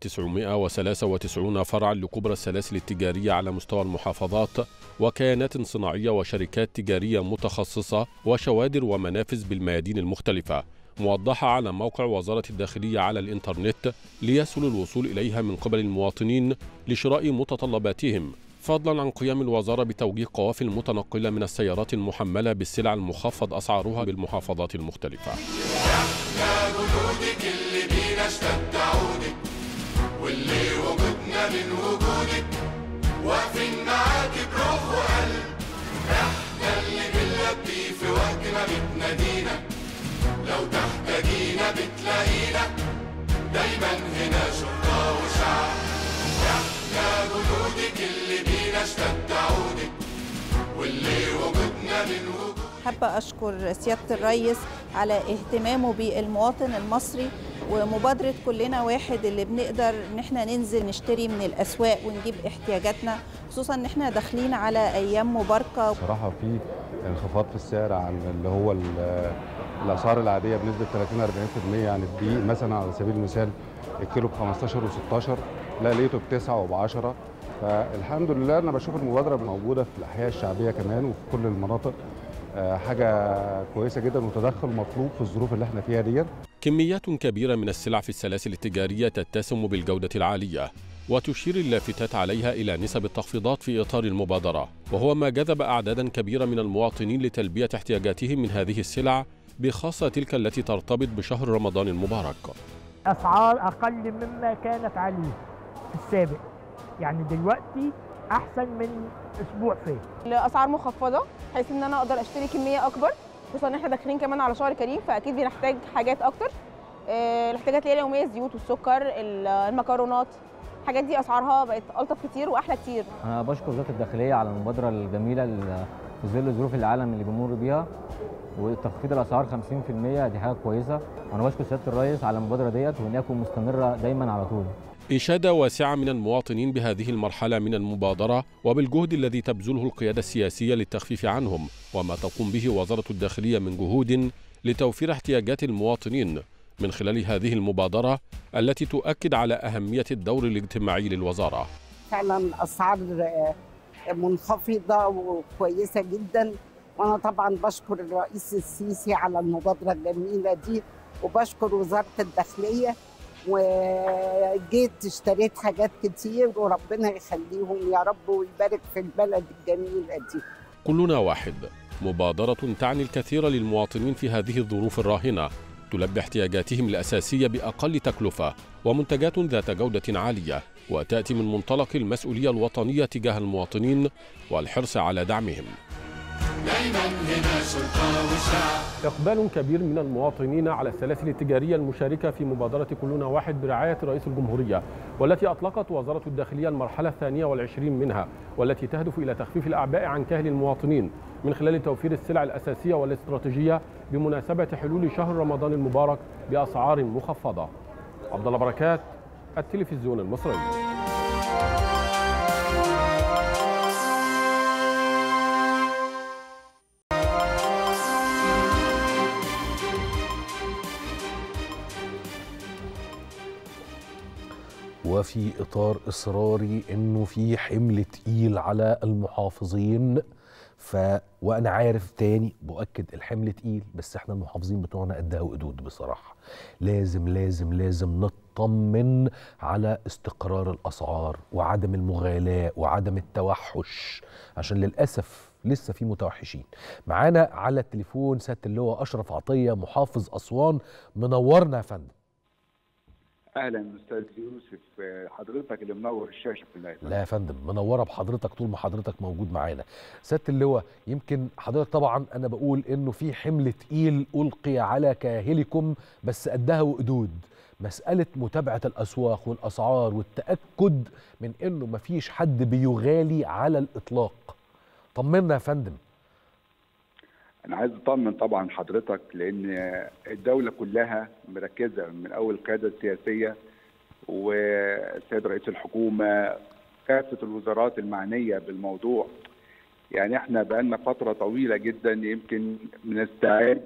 993 فرعا لكبرى السلاسل التجارية على مستوى المحافظات وكيانات صناعية وشركات تجارية متخصصة وشوادر ومنافذ بالميادين المختلفة موضحة على موقع وزارة الداخلية على الإنترنت ليسهل الوصول إليها من قبل المواطنين لشراء متطلباتهم فضلا عن قيام الوزارة بتوجيه قوافل متنقلة من السيارات المحملة بالسلع المخفض أسعارها بالمحافظات المختلفة حابة أشكر سيادة الرئيس على اهتمامه بالمواطن المصري ومبادرة كلنا واحد اللي بنقدر ان احنا ننزل نشتري من الاسواق ونجيب احتياجاتنا خصوصا ان احنا داخلين على ايام مباركة صراحة في انخفاض في السعر عن اللي هو ال- الاسعار العادية بنسبة 30 40% يعني الدقيق مثلا على سبيل المثال الكيلو ب 15 و16 لا لقيته بتسعة وب 10 فالحمد لله انا بشوف المبادرة موجودة في الاحياء الشعبية كمان وفي كل المناطق آه، حاجة كويسة جدا وتدخل مطلوب في الظروف اللي احنا فيها دي كميات كبيرة من السلع في السلاسل التجارية تتسم بالجودة العالية وتشير اللافتات عليها إلى نسب التخفيضات في إطار المبادرة وهو ما جذب أعدادا كبيرة من المواطنين لتلبية احتياجاتهم من هذه السلع بخاصة تلك التي ترتبط بشهر رمضان المبارك اسعار اقل مما كانت عليه في السابق يعني دلوقتي احسن من اسبوع فات لاسعار مخفضه بحيث ان انا اقدر اشتري كميه اكبر خصوصا ان احنا داخلين كمان على شهر كريم فاكيد بنحتاج حاجات اكتر آه، الاحتياجات اللي هي اليوميه الزيوت والسكر ال- المكرونات الحاجات دي اسعارها بقت الطف كتير واحلى كتير أنا بشكر وزارة الداخلية على المبادرة الجميلة اللي في ظل ظروف العالم اللي بيمر بيها وتخفيض الأسعار 50% دي حاجة كويسة وأنا بشكر سيادة الرئيس على المبادرة ديت وإن هي تكون مستمرة دايما على طول إشادة واسعة من المواطنين بهذه المرحلة من المبادرة وبالجهد الذي تبذله القيادة السياسية للتخفيف عنهم وما تقوم به وزارة الداخلية من جهود لتوفير احتياجات المواطنين من خلال هذه المبادرة التي تؤكد على أهمية الدور الاجتماعي للوزارة فعلا اسعار منخفضه وكويسه جدا وانا طبعا بشكر الرئيس السيسي على المبادره الجميله دي وبشكر وزاره الداخليه وجيت اشتريت حاجات كتير وربنا يخليهم يا رب ويبارك في البلد الجميله دي كلنا واحد مبادرة تعني الكثير للمواطنين في هذه الظروف الراهنة تلبي احتياجاتهم الأساسية بأقل تكلفة ومنتجات ذات جودة عالية وتأتي من منطلق المسؤولية الوطنية تجاه المواطنين والحرص على دعمهم دايما هنا شرطة وشعب إقبال كبير من المواطنين على السلاسل التجارية المشاركة في مبادرة كلنا واحد برعاية رئيس الجمهورية والتي أطلقت وزارة الداخلية المرحلة الثانية والعشرين منها والتي تهدف إلى تخفيف الأعباء عن كاهل المواطنين من خلال توفير السلع الأساسية والاستراتيجية بمناسبة حلول شهر رمضان المبارك بأسعار مخفضة عبد الله بركات التلفزيون المصري وفي اطار اصراري انه في حمل تقيل على المحافظين ف وانا عارف تاني باكد الحمل تقيل بس احنا المحافظين بتوعنا قدها وقدود بصراحه لازم لازم لازم نطمن على استقرار الاسعار وعدم المغالاه وعدم التوحش عشان للاسف لسه في متوحشين معانا على التليفون سياده اللواء اشرف عطيه محافظ اسوان منورنا يا فندم اهلا استاذ يوسف حضرتك اللي منور الشاشه كلها لا يا فندم منوره بحضرتك طول ما حضرتك موجود معانا سياده اللواء يمكن حضرتك طبعا انا بقول انه في حمل تقيل القي على كاهلكم بس قدها وقدود مساله متابعه الاسواق والاسعار والتاكد من انه مفيش حد بيغالي على الاطلاق طمنا يا فندم انا عايز اطمن طبعا حضرتك لان الدوله كلها مركزه من اول القياده السياسيه والسيد رئيس الحكومه كافه الوزارات المعنيه بالموضوع يعني احنا بقالنا فتره طويله جدا يمكن بنستعد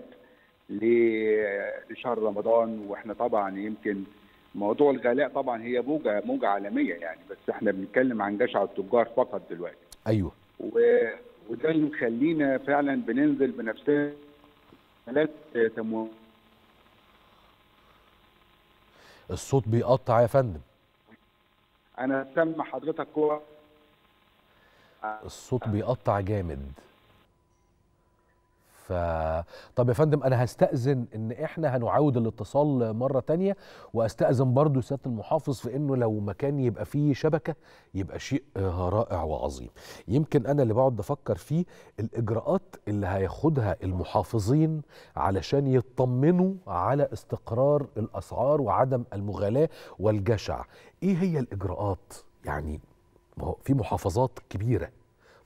لشهر رمضان واحنا طبعا يمكن موضوع الغلاء طبعا هي موجه موجه عالميه يعني بس احنا بنتكلم عن جشع التجار فقط دلوقتي ايوه و... وده اللي مخلينا فعلا بننزل بنفسنا ثلاث تمويل الصوت بيقطع يا فندم انا سامع حضرتك كويس الصوت بيقطع جامد ف طب يا فندم انا هستأذن ان احنا هنعاود الاتصال مرة تانية واستأذن برضو سيادة المحافظ في انه لو مكان يبقى فيه شبكة يبقى شيء رائع وعظيم يمكن انا اللي بقعد افكر فيه الاجراءات اللي هياخدها المحافظين علشان يطمنوا على استقرار الاسعار وعدم المغالاة والجشع ايه هي الاجراءات يعني في محافظات كبيرة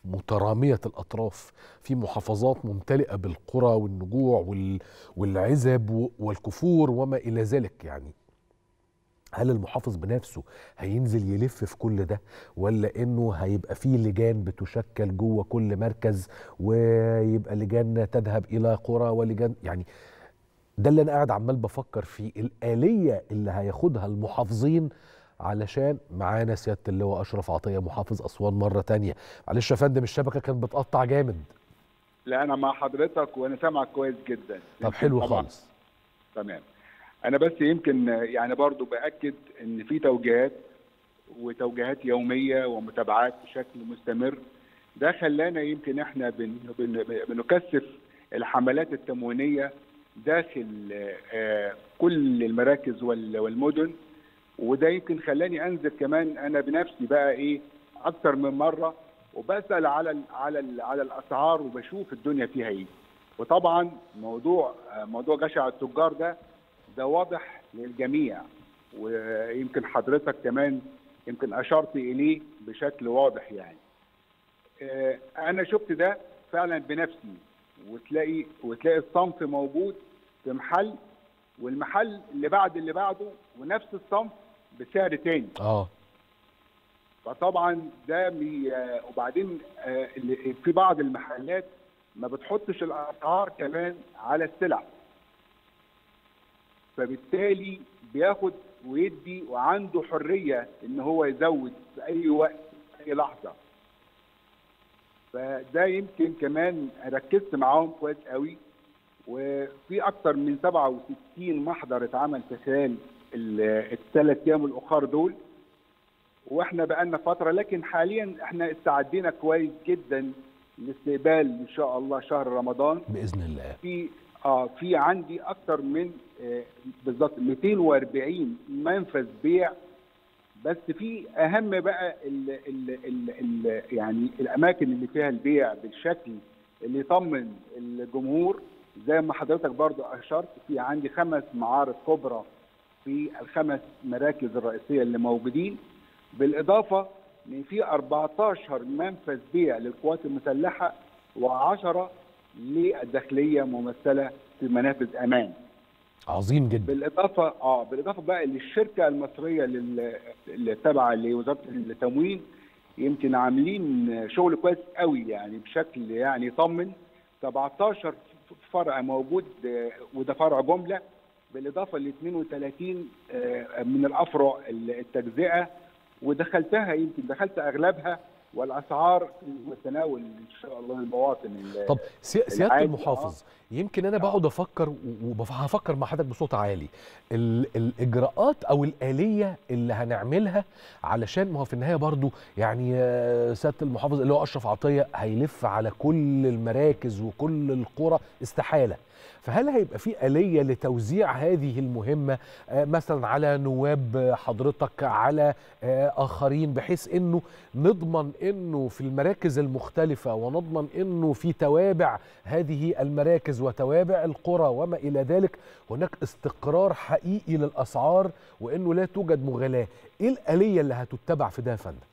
متراميه الاطراف في محافظات ممتلئه بالقرى والنجوع وال... والعزب و- والكفور وما الى ذلك يعني هل المحافظ بنفسه هينزل يلف في كل ده ولا انه هيبقى فيه لجان بتشكل جوه كل مركز ويبقى لجان تذهب الى قرى ولجان يعني ده اللي انا قاعد عمال بفكر فيه الآلية اللي هياخدها المحافظين علشان معانا سيادة اللواء أشرف عطية محافظ أسوان مرة تانية معلش يا فندم الشبكة كانت بتقطع جامد لا انا مع حضرتك وانا سامعك كويس جدا طب حلو طبعاً. خالص تمام انا بس يمكن يعني برضو باكد ان في توجيهات وتوجيهات يوميه ومتابعات بشكل مستمر ده خلانا يمكن احنا بن بن بنكثف الحملات التموينيه داخل آه، كل المراكز وال- والمدن وده يمكن خلاني انزل كمان انا بنفسي بقى ايه اكتر من مره وبسال على ال على ال على الاسعار وبشوف الدنيا فيها ايه وطبعا موضوع آه، موضوع جشع التجار ده ده واضح للجميع ويمكن حضرتك كمان يمكن اشرت اليه بشكل واضح يعني آه، انا شفت ده فعلا بنفسي وتلاقي وتلاقي الصنف موجود في محل والمحل اللي بعد اللي بعده ونفس الصنف بسعر تاني اه فطبعا ده بي آه، وبعدين آه، اللي- في بعض المحلات ما بتحطش الاسعار كمان على السلع فبالتالي بياخد ويدي وعنده حريه ان هو يزود في اي وقت في اي لحظه فده يمكن كمان ركزت معاهم كويس قوي وفي اكتر من 67 محضر اتعمل في خلال الثلاث ايام الاخر دول واحنا بقالنا فتره لكن حاليا احنا استعدينا كويس جدا لاستقبال ان شاء الله شهر رمضان باذن الله في اه في عندي اكتر من آه بالظبط 240 منفذ بيع بس في اهم بقى ال ال ال ال يعني الاماكن اللي فيها البيع بالشكل اللي يطمن الجمهور زي ما حضرتك برضو اشرت في عندي خمس معارض كبرى في الخمس مراكز الرئيسيه اللي موجودين بالاضافه ان في 14 منفذ بيع للقوات المسلحه و10 للداخليه ممثله في منافذ امان عظيم جدا بالاضافه اه بالاضافه بقى للشركه المصريه لل- اللي تابعه لوزاره التموين يمكن عاملين شغل كويس قوي يعني بشكل يعني يطمن 17 فرع موجود آه، وده فرع جمله بالاضافه ل 32 آه، من الافرع التجزئه ودخلتها يمكن دخلت اغلبها والاسعار في متناول ان شاء الله المواطن ال- طب سي- سياده العادي. المحافظ يمكن انا بقعد افكر وهفكر مع حضرتك بصوت عالي ال- الاجراءات او الاليه اللي هنعملها علشان ما هو في النهايه برضو يعني آه، سياده المحافظ اللي هو اشرف عطيه هيلف على كل المراكز وكل القرى استحاله فهل هيبقى في آلية لتوزيع هذه المهمة آه، مثلا على نواب آه، حضرتك على آه، آخرين بحيث أنه نضمن أنه في المراكز المختلفة ونضمن أنه في توابع هذه المراكز وتوابع القرى وما إلى ذلك هناك استقرار حقيقي للأسعار وأنه لا توجد مغالاة إيه الآلية اللي هتتبع في ده يا فندم؟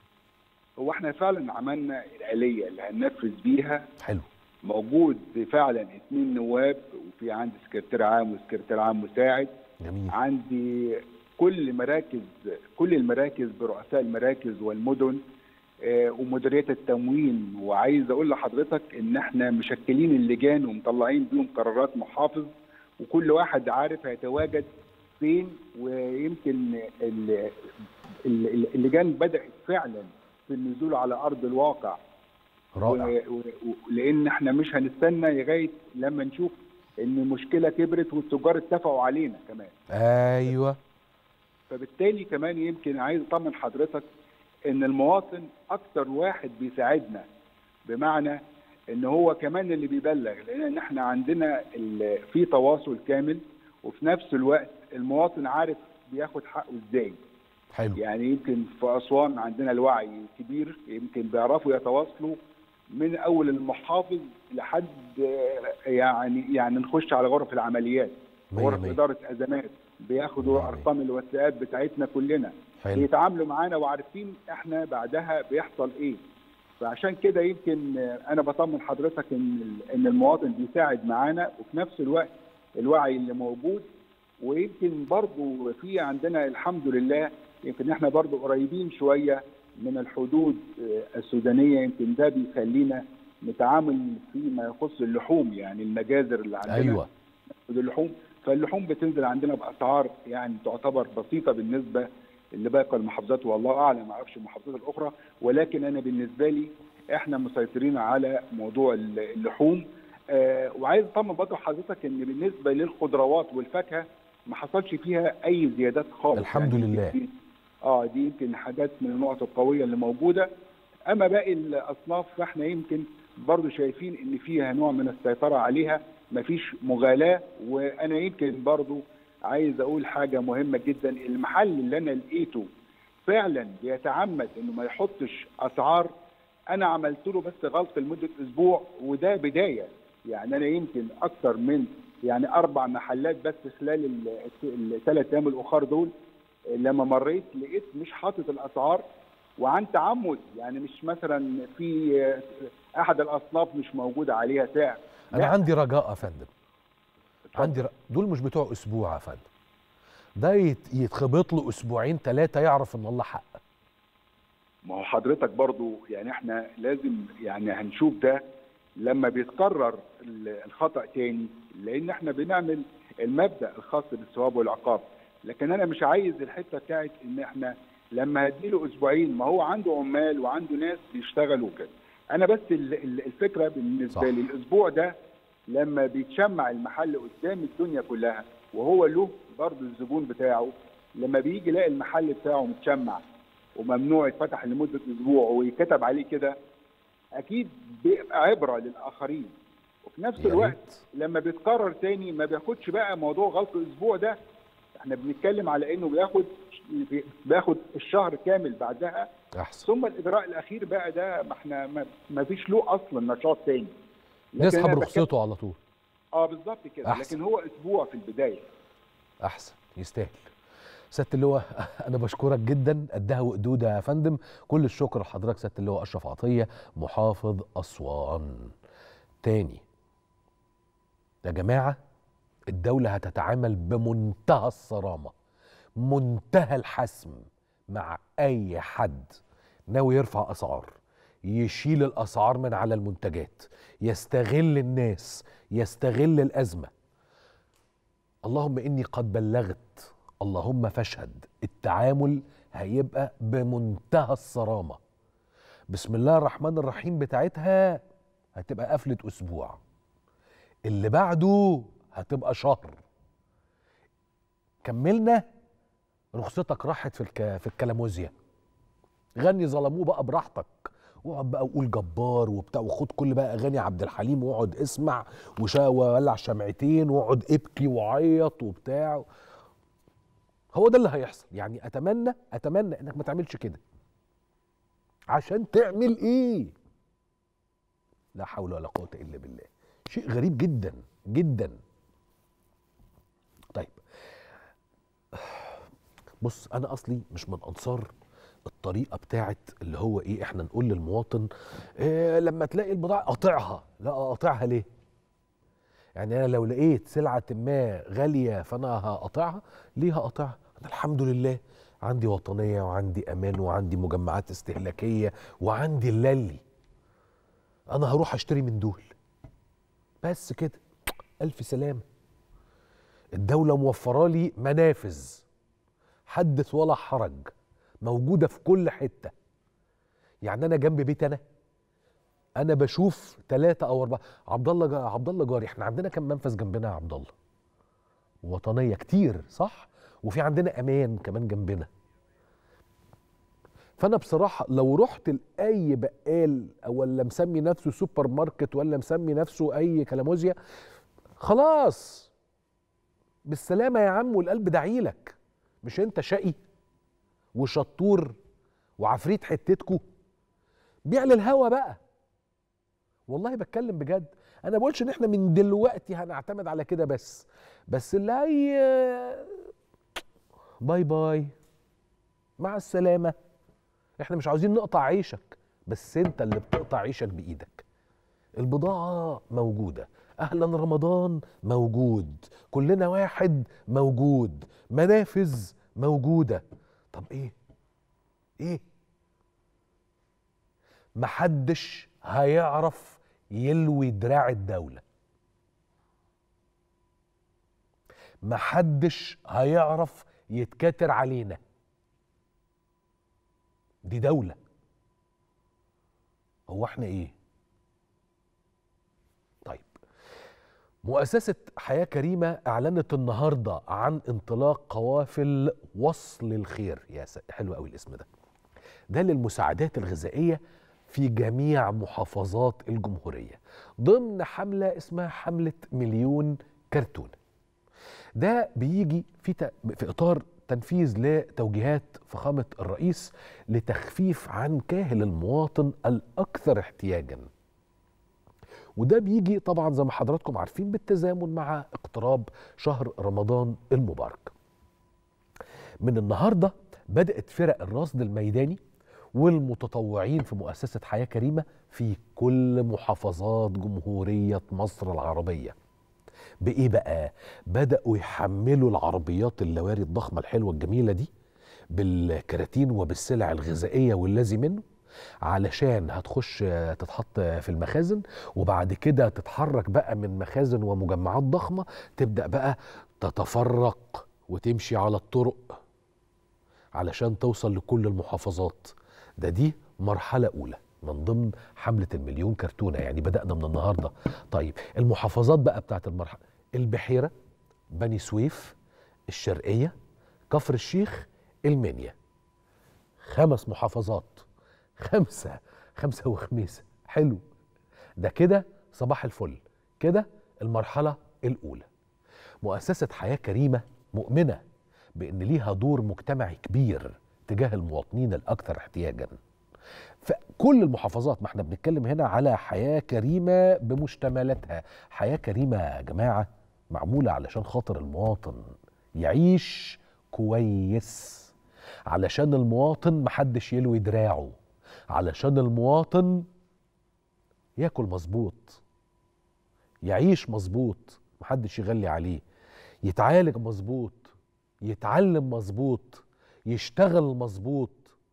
هو احنا فعلا عملنا الآلية اللي هننفذ بيها حلو موجود فعلا اثنين نواب وفي عندي سكرتير عام وسكرتير عام مساعد جميل عندي كل مراكز كل المراكز برؤساء المراكز والمدن آه، ومديريه التموين وعايز اقول لحضرتك ان احنا مشكلين اللجان ومطلعين بيهم قرارات محافظ وكل واحد عارف هيتواجد فين ويمكن ال- ال- اللجان بدات فعلا في النزول على ارض الواقع رائع و- و- و- لان احنا مش هنستنى لغايه لما نشوف ان المشكله كبرت والتجار اتفقوا علينا كمان أيوه فبالتالي كمان يمكن عايز اطمن حضرتك ان المواطن اكتر واحد بيساعدنا بمعنى ان هو كمان اللي بيبلغ لان احنا عندنا ال- في تواصل كامل وفي نفس الوقت المواطن عارف بياخد حقه ازاي حلو يعني يمكن في اسوان عندنا الوعي كبير يمكن بيعرفوا يتواصلوا من اول المحافظ لحد آه، يعني يعني نخش على غرف العمليات مية غرف مية. اداره ازمات بياخدوا ارقام الواتساب بتاعتنا كلنا حلو. بيتعاملوا معانا وعارفين احنا بعدها بيحصل ايه فعشان كده يمكن انا بطمن حضرتك ان ان المواطن بيساعد معانا وفي نفس الوقت الوعي اللي موجود ويمكن برضو في عندنا الحمد لله يمكن احنا برضو قريبين شويه من الحدود السودانيه يمكن ده بيخلينا نتعامل فيما يخص اللحوم يعني المجازر اللي عندنا ايوه اللحوم فاللحوم بتنزل عندنا باسعار يعني تعتبر بسيطه بالنسبه لباقي المحافظات والله اعلم ما اعرفش المحافظات الاخرى ولكن انا بالنسبه لي احنا مسيطرين على موضوع اللحوم آه وعايز اطمن برضه حضرتك ان بالنسبه للخضروات والفاكهه ما حصلش فيها اي زيادات خالص الحمد يعني لله. دي- اه دي يمكن حاجات من النقط القويه اللي موجوده اما باقي الاصناف فاحنا يمكن برضه شايفين ان فيها نوع من السيطره عليها مفيش مغالاه وانا يمكن برضه عايز اقول حاجه مهمه جدا المحل اللي انا لقيته فعلا بيتعمد انه ما يحطش اسعار انا عملت له بس غلط لمده اسبوع وده بدايه يعني انا يمكن اكثر من يعني اربع محلات بس خلال الثلاث ايام الاخر دول لما مريت لقيت مش حاطط الاسعار وعن تعمد يعني مش مثلا في احد الاصناف مش موجود عليها سعر انا عندي رجاء يا فندم عندي ر... دول مش بتوع اسبوع يا فندم ده يت... يتخبط له اسبوعين ثلاثه يعرف ان الله حق ما هو حضرتك برضو يعني احنا لازم يعني هنشوف ده لما بيتكرر ال- الخطأ تاني لان احنا بنعمل المبدأ الخاص بالثواب والعقاب لكن انا مش عايز الحتة بتاعت ان احنا لما هديله اسبوعين ما هو عنده عمال وعنده ناس بيشتغلوا كده انا بس ال- ال- الفكرة بالنسبة صح. لي الاسبوع ده لما بيتشمع المحل قدام الدنيا كلها وهو له برضه الزبون بتاعه لما بيجي يلاقي المحل بتاعه متشمع وممنوع يتفتح لمده اسبوع ويكتب عليه كده اكيد بيبقى عبره للاخرين وفي نفس يا الوقت لما بيتكرر تاني ما بياخدش بقى موضوع غلق الاسبوع ده احنا بنتكلم على انه بياخد بياخد الشهر كامل بعدها احسن ثم الاجراء الاخير بقى ده ما احنا ما- ما فيش له اصلا نشاط تاني لكن يسحب أنا بتكلم- رخصته على طول اه بالظبط كده أحسن. لكن هو اسبوع في البدايه احسن يستاهل سياده اللواء انا بشكرك جدا قدها وقدودها يا فندم كل الشكر لحضرتك سياده اللواء اشرف عطيه محافظ اسوان تاني يا جماعه الدوله هتتعامل بمنتهى الصرامه منتهى الحسم مع اي حد ناوي يرفع اسعار يشيل الاسعار من على المنتجات يستغل الناس يستغل الازمه اللهم اني قد بلغت اللهم فاشهد التعامل هيبقى بمنتهى الصرامه بسم الله الرحمن الرحيم بتاعتها هتبقى قفله اسبوع اللي بعده هتبقى شهر كملنا رخصتك راحت في الك... في الكلاموزيا غني ظلموه بقى براحتك واقعد بقى وقول جبار وبتاع وخد كل بقى اغاني عبد الحليم واقعد اسمع وشا وولع شمعتين واقعد ابكي وعيط وبتاع هو ده اللي هيحصل يعني اتمنى اتمنى انك ما تعملش كده عشان تعمل ايه لا حول ولا قوه الا بالله شيء غريب جدا جدا طيب بص انا اصلي مش من انصار الطريقه بتاعت اللي هو ايه احنا نقول للمواطن إيه لما تلاقي البضاعه قاطعها لا اقاطعها ليه يعني انا لو لقيت سلعه ما غاليه فانا هقاطعها ليه هقاطعها انا الحمد لله عندي وطنيه وعندي امان وعندي مجمعات استهلاكيه وعندي اللي انا هروح اشتري من دول بس كده الف سلامه الدوله موفره لي منافذ حدث ولا حرج موجوده في كل حته يعني انا جنب بيت انا انا بشوف ثلاثة او اربعة عبد الله جا- عبد الله جاري احنا عندنا كم منفذ جنبنا يا عبد الله وطنيه كتير صح وفي عندنا امان كمان جنبنا فانا بصراحه لو رحت لاي بقال او ولا مسمي نفسه سوبر ماركت ولا مسمي نفسه اي كلاموزيا خلاص بالسلامه يا عم والقلب دعيلك مش انت شقي وشطور وعفريت حتتكو بيع للهوا بقى والله بتكلم بجد انا بقولش ان احنا من دلوقتي هنعتمد على كده بس بس اللي هي باي باي مع السلامه احنا مش عاوزين نقطع عيشك بس انت اللي بتقطع عيشك بايدك البضاعه موجوده اهلا رمضان موجود كلنا واحد موجود منافذ موجوده طب ايه ايه محدش هيعرف يلوي دراع الدوله محدش هيعرف يتكاتر علينا دي دولة هو احنا ايه طيب مؤسسة حياة كريمة اعلنت النهاردة عن انطلاق قوافل وصل الخير يا س... حلو قوي الاسم ده ده للمساعدات الغذائية في جميع محافظات الجمهورية ضمن حملة اسمها حملة مليون كرتونة ده بيجي في ت... في اطار تنفيذ لتوجيهات فخامه الرئيس لتخفيف عن كاهل المواطن الاكثر احتياجا وده بيجي طبعا زي ما حضراتكم عارفين بالتزامن مع اقتراب شهر رمضان المبارك من النهارده بدات فرق الرصد الميداني والمتطوعين في مؤسسه حياه كريمه في كل محافظات جمهوريه مصر العربيه بايه بقى بداوا يحملوا العربيات اللواري الضخمه الحلوه الجميله دي بالكراتين وبالسلع الغذائيه والذي منه علشان هتخش تتحط في المخازن وبعد كده تتحرك بقى من مخازن ومجمعات ضخمه تبدا بقى تتفرق وتمشي على الطرق علشان توصل لكل المحافظات ده دي مرحله اولى من ضمن حملة المليون كرتونة يعني بدأنا من النهاردة طيب المحافظات بقى بتاعت المرحلة البحيرة بني سويف الشرقية كفر الشيخ المنيا خمس محافظات خمسة خمسة وخميسة حلو ده كده صباح الفل كده المرحلة الأولى مؤسسة حياة كريمة مؤمنة بأن ليها دور مجتمعي كبير تجاه المواطنين الأكثر احتياجاً فكل المحافظات ما احنا بنتكلم هنا على حياة كريمة بمشتملاتها حياة كريمة يا جماعة معمولة علشان خاطر المواطن يعيش كويس علشان المواطن محدش يلوي دراعه علشان المواطن ياكل مظبوط يعيش مظبوط محدش يغلي عليه يتعالج مظبوط يتعلم مظبوط يشتغل مظبوط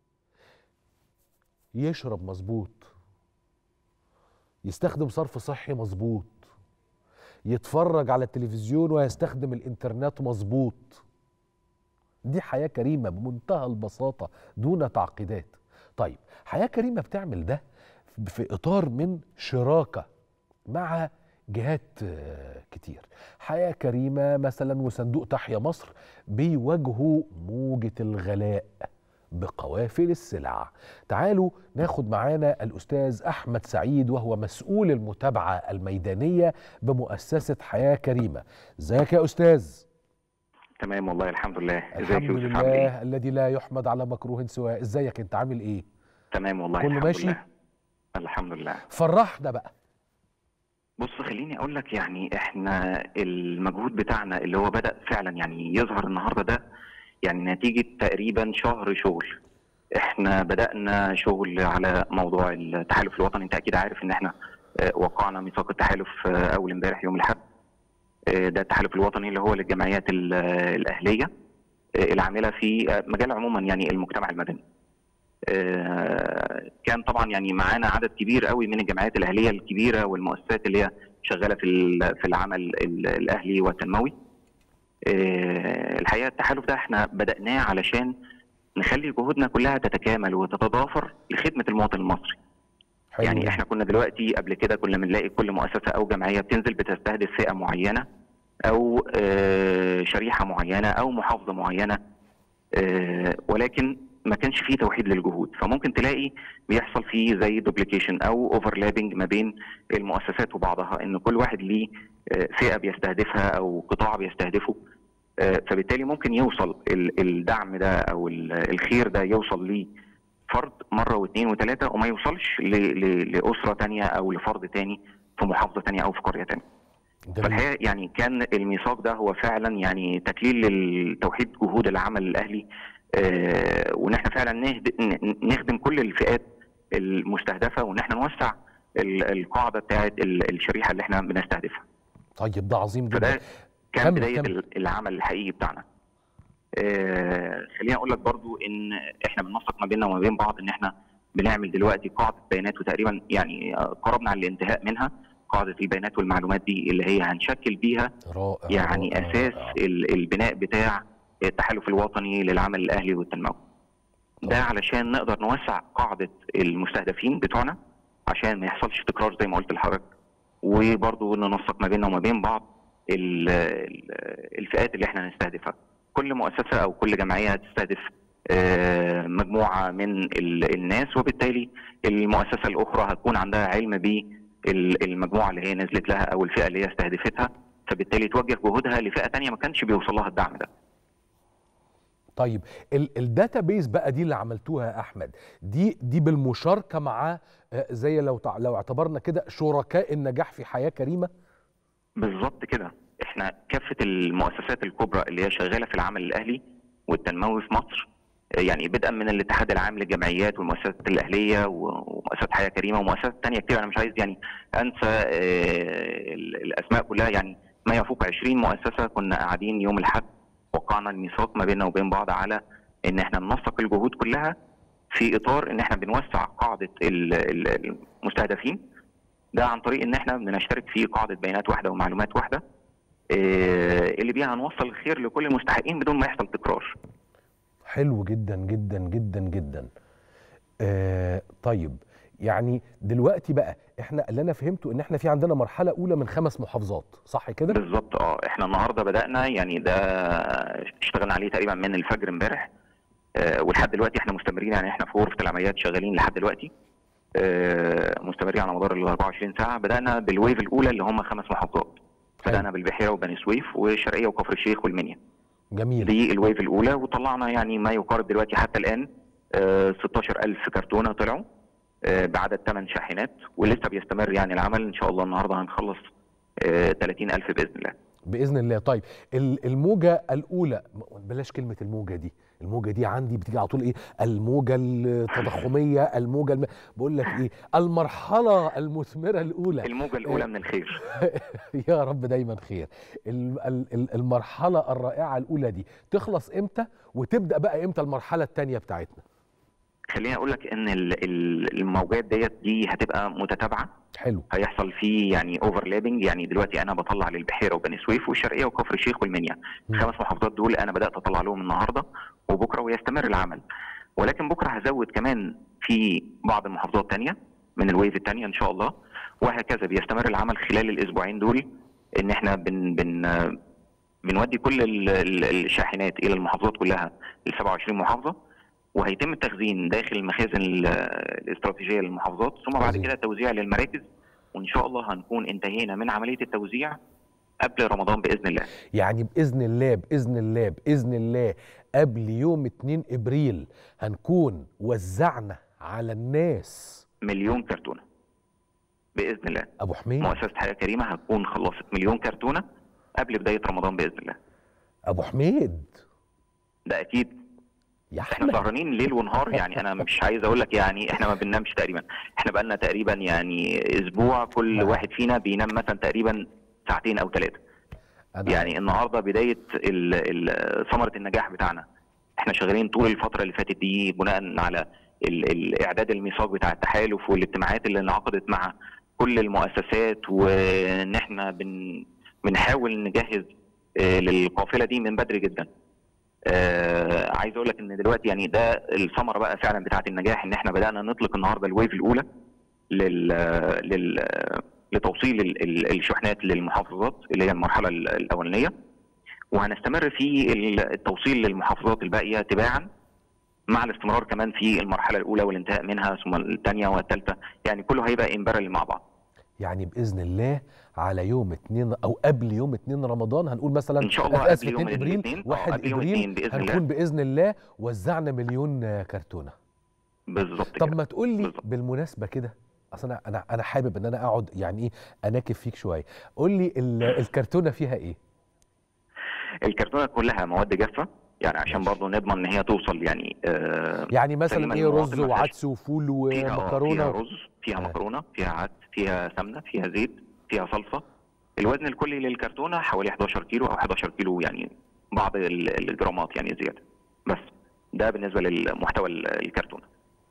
يشرب مظبوط يستخدم صرف صحي مظبوط يتفرج على التلفزيون ويستخدم الانترنت مظبوط دي حياة كريمة بمنتهى البساطة دون تعقيدات طيب حياة كريمة بتعمل ده في إطار من شراكة مع جهات كتير حياة كريمة مثلا وصندوق تحيا مصر بيواجهوا موجة الغلاء بقوافل السلع تعالوا ناخد معانا الأستاذ أحمد سعيد وهو مسؤول المتابعة الميدانية بمؤسسة حياة كريمة ازيك يا أستاذ تمام والله الحمد لله ازيك الحمد يا يوسف عامل ايه لله الذي لا يحمد على مكروه سواه ازيك انت عامل ايه تمام والله كله الحمد ماشي؟ لله الحمد لله فرحنا بقى بص خليني اقول لك يعني احنا المجهود بتاعنا اللي هو بدأ فعلا يعني يظهر النهارده ده يعني نتيجة تقريبا شهر شغل احنا بدأنا شغل على موضوع التحالف الوطني انت اكيد عارف ان احنا آه، وقعنا ميثاق التحالف آه، اول امبارح يوم الاحد آه، ده التحالف الوطني اللي هو للجمعيات ال- آه، الاهليه آه، العامله في آه، مجال عموما يعني المجتمع المدني. آه، كان طبعا يعني معانا عدد كبير قوي من الجمعيات الاهليه الكبيره والمؤسسات اللي هي شغاله في ال- في العمل ال- الاهلي والتنموي. آه، الحقيقه التحالف ده احنا بدأناه علشان نخلي جهودنا كلها تتكامل وتتضافر لخدمه المواطن المصري. حلو يعني احنا كنا دلوقتي قبل كده كنا بنلاقي كل مؤسسه او جمعيه بتنزل بتستهدف فئه معينه او آه، شريحه معينه او محافظه معينه آه، ولكن ما كانش فيه توحيد للجهود فممكن تلاقي بيحصل فيه زي دوبليكيشن او اوفرلابنج ما بين المؤسسات وبعضها ان كل واحد ليه آه، فئه بيستهدفها او قطاع بيستهدفه آه، فبالتالي ممكن يوصل ال- الدعم ده او ال- الخير ده يوصل ليه فرد مره واثنين وثلاثه وما يوصلش ل- ل- لاسره تانية او لفرد تاني في محافظه تانية او في قريه تانية. فالحقيقه يعني كان الميثاق ده هو فعلا يعني تكليل لتوحيد جهود العمل الاهلي آه، وان احنا فعلا نهد- ن- نخدم كل الفئات المستهدفه وان احنا نوسع ال- القاعده بتاعه ال- الشريحه اللي احنا بنستهدفها طيب ده عظيم جدا فده كان كمل- بدايه كمل. ال- العمل الحقيقي بتاعنا آه، خليني اقول لك برضو ان احنا بننسق ما بيننا وما بين بعض ان احنا بنعمل دلوقتي قاعده بيانات وتقريبا يعني آه، قربنا على الانتهاء منها قاعده البيانات والمعلومات دي اللي هي هنشكل بيها رائع يعني رائع، اساس ال- البناء بتاع التحالف الوطني للعمل الاهلي والتنموي ده علشان نقدر نوسع قاعده المستهدفين بتوعنا عشان ما يحصلش تكرار زي ما قلت لحضرتك وبرضه ننسق ما بيننا وما بين بعض ال- ال- الفئات اللي احنا هنستهدفها كل مؤسسه او كل جمعيه هتستهدف آه، مجموعه من ال- الناس وبالتالي المؤسسه الاخرى هتكون عندها علم بالمجموعه اللي هي نزلت لها او الفئه اللي هي استهدفتها فبالتالي توجه جهودها لفئه تانية ما كانش بيوصل لها الدعم ده طيب الداتا بيز بقى دي اللي عملتوها يا احمد دي دي بالمشاركه مع آه، زي لو تع- لو اعتبرنا كده شركاء النجاح في حياه كريمه بالظبط كده احنا كافه المؤسسات الكبرى اللي هي شغاله في العمل الاهلي والتنموي في مصر آه، يعني بدءا من الاتحاد العام للجمعيات والمؤسسات الاهليه و- ومؤسسات حياه كريمه ومؤسسات تانية كتير انا مش عايز يعني انسى آه، ال- الاسماء كلها يعني ما يفوق 20 مؤسسه كنا قاعدين يوم الاحد وقعنا الميثاق ما بيننا وبين بعض على ان احنا ننسق الجهود كلها في اطار ان احنا بنوسع قاعده ال- ال- المستهدفين ده عن طريق ان احنا بنشترك في قاعده بيانات واحده ومعلومات واحده آه، اللي بيها هنوصل الخير لكل المستحقين بدون ما يحصل تكرار حلو جدا جدا جدا جدا آه طيب يعني دلوقتي بقى احنا اللي انا فهمته ان احنا في عندنا مرحله اولى من خمس محافظات صح كده بالظبط اه احنا النهارده بدانا يعني ده اشتغلنا عليه تقريبا من الفجر امبارح آه، ولحد دلوقتي احنا مستمرين يعني احنا في غرفه العمليات شغالين لحد دلوقتي آه، مستمرين على مدار ال 24 ساعه بدانا بالويف الاولى اللي هم خمس محافظات بدانا بالبحيره وبني سويف والشرقيه وكفر الشيخ والمنيا جميل دي الويف الاولى وطلعنا يعني ما يقارب دلوقتي حتى الان آه، 16000 كرتونه طلعوا آه، بعدد 8 شاحنات ولسه بيستمر يعني العمل ان شاء الله النهارده هنخلص آه، 30000 باذن الله باذن الله طيب ال- الموجه الاولى م- بلاش كلمه الموجه دي الموجه دي عندي بتيجي على طول ايه الموجه التضخميه الموجه الم... بقول لك ايه المرحله المثمره الاولى الموجه الاولى من الخير يا رب دايما خير ال- ال- ال- المرحله الرائعه الاولى دي تخلص امتى وتبدا بقى امتى المرحله الثانيه بتاعتنا خليني اقول لك ان ال- ال- الموجات ديت دي هتبقى متتابعه حلو هيحصل فيه يعني اوفرلابنج يعني دلوقتي انا بطلع للبحيره وبني سويف والشرقيه وكفر الشيخ والمنيا الخمس محافظات دول انا بدات اطلع لهم النهارده وبكره ويستمر العمل ولكن بكره هزود كمان في بعض المحافظات تانية من الويف الثانيه ان شاء الله وهكذا بيستمر العمل خلال الاسبوعين دول ان احنا بن بن بنودي كل ال- ال- الشاحنات الى المحافظات كلها ال 27 محافظه وهيتم التخزين داخل المخازن ال- الاستراتيجيه للمحافظات ثم بعد كده التوزيع للمراكز وان شاء الله هنكون انتهينا من عمليه التوزيع قبل رمضان باذن الله يعني باذن الله باذن الله باذن الله قبل يوم 2 ابريل هنكون وزعنا على الناس مليون كرتونه باذن الله ابو حميد مؤسسه حياه كريمه هتكون خلصت مليون كرتونه قبل بدايه رمضان باذن الله ابو حميد ده اكيد يا احنا سهرانين ليل ونهار يعني انا مش عايز اقول لك يعني احنا ما بننامش تقريبا احنا بقالنا تقريبا يعني اسبوع كل واحد فينا بينام مثلا تقريبا ساعتين او ثلاثه يعني النهارده بدايه ال- ال- ثمره النجاح بتاعنا احنا شغالين طول الفتره اللي فاتت دي بناء على ال- الاعداد الميثاق بتاع التحالف والاجتماعات اللي انعقدت مع كل المؤسسات وان احنا بن بنحاول نجهز آه، للقافله دي من بدري جدا آه عايز اقول لك ان دلوقتي يعني ده الثمره بقى فعلا بتاعه النجاح ان احنا بدانا نطلق النهارده الويف الاولى لل لل لتوصيل ال- ال- الشحنات للمحافظات اللي هي المرحله ال- الاولانيه وهنستمر في ال- التوصيل للمحافظات الباقيه تباعا مع الاستمرار كمان في المرحله الاولى والانتهاء منها ثم الثانيه والثالثه يعني كله هيبقى امبارل مع بعض يعني باذن الله على يوم 2 او قبل يوم 2 رمضان هنقول مثلا إن شاء الله آه، آسف، قبل يوم 2 ابريل الاثنين، آه، 1 قبل يوم ابريل الاثنين بإذن الله. هنكون باذن الله وزعنا مليون آه، كرتونه بالظبط طب ما تقول لي بالمناسبه كده اصل انا انا انا حابب ان انا اقعد يعني ايه اناكب فيك شويه قول لي ال- الكرتونه فيها ايه الكرتونه كلها مواد جافه يعني عشان برضه نضمن ان هي توصل يعني آه يعني زي مثلا ما ايه المواطن رز ما فيهاش- وعدس وفول فيها آه، ومكرونه فيها رز فيها مكرونه فيها عدس فيها سمنه فيها زيت فيها صلصه الوزن الكلي للكرتونه حوالي 11 كيلو او 11 كيلو يعني بعض ال- الجرامات يعني زياده بس ده بالنسبه للمحتوى ال- الكرتونه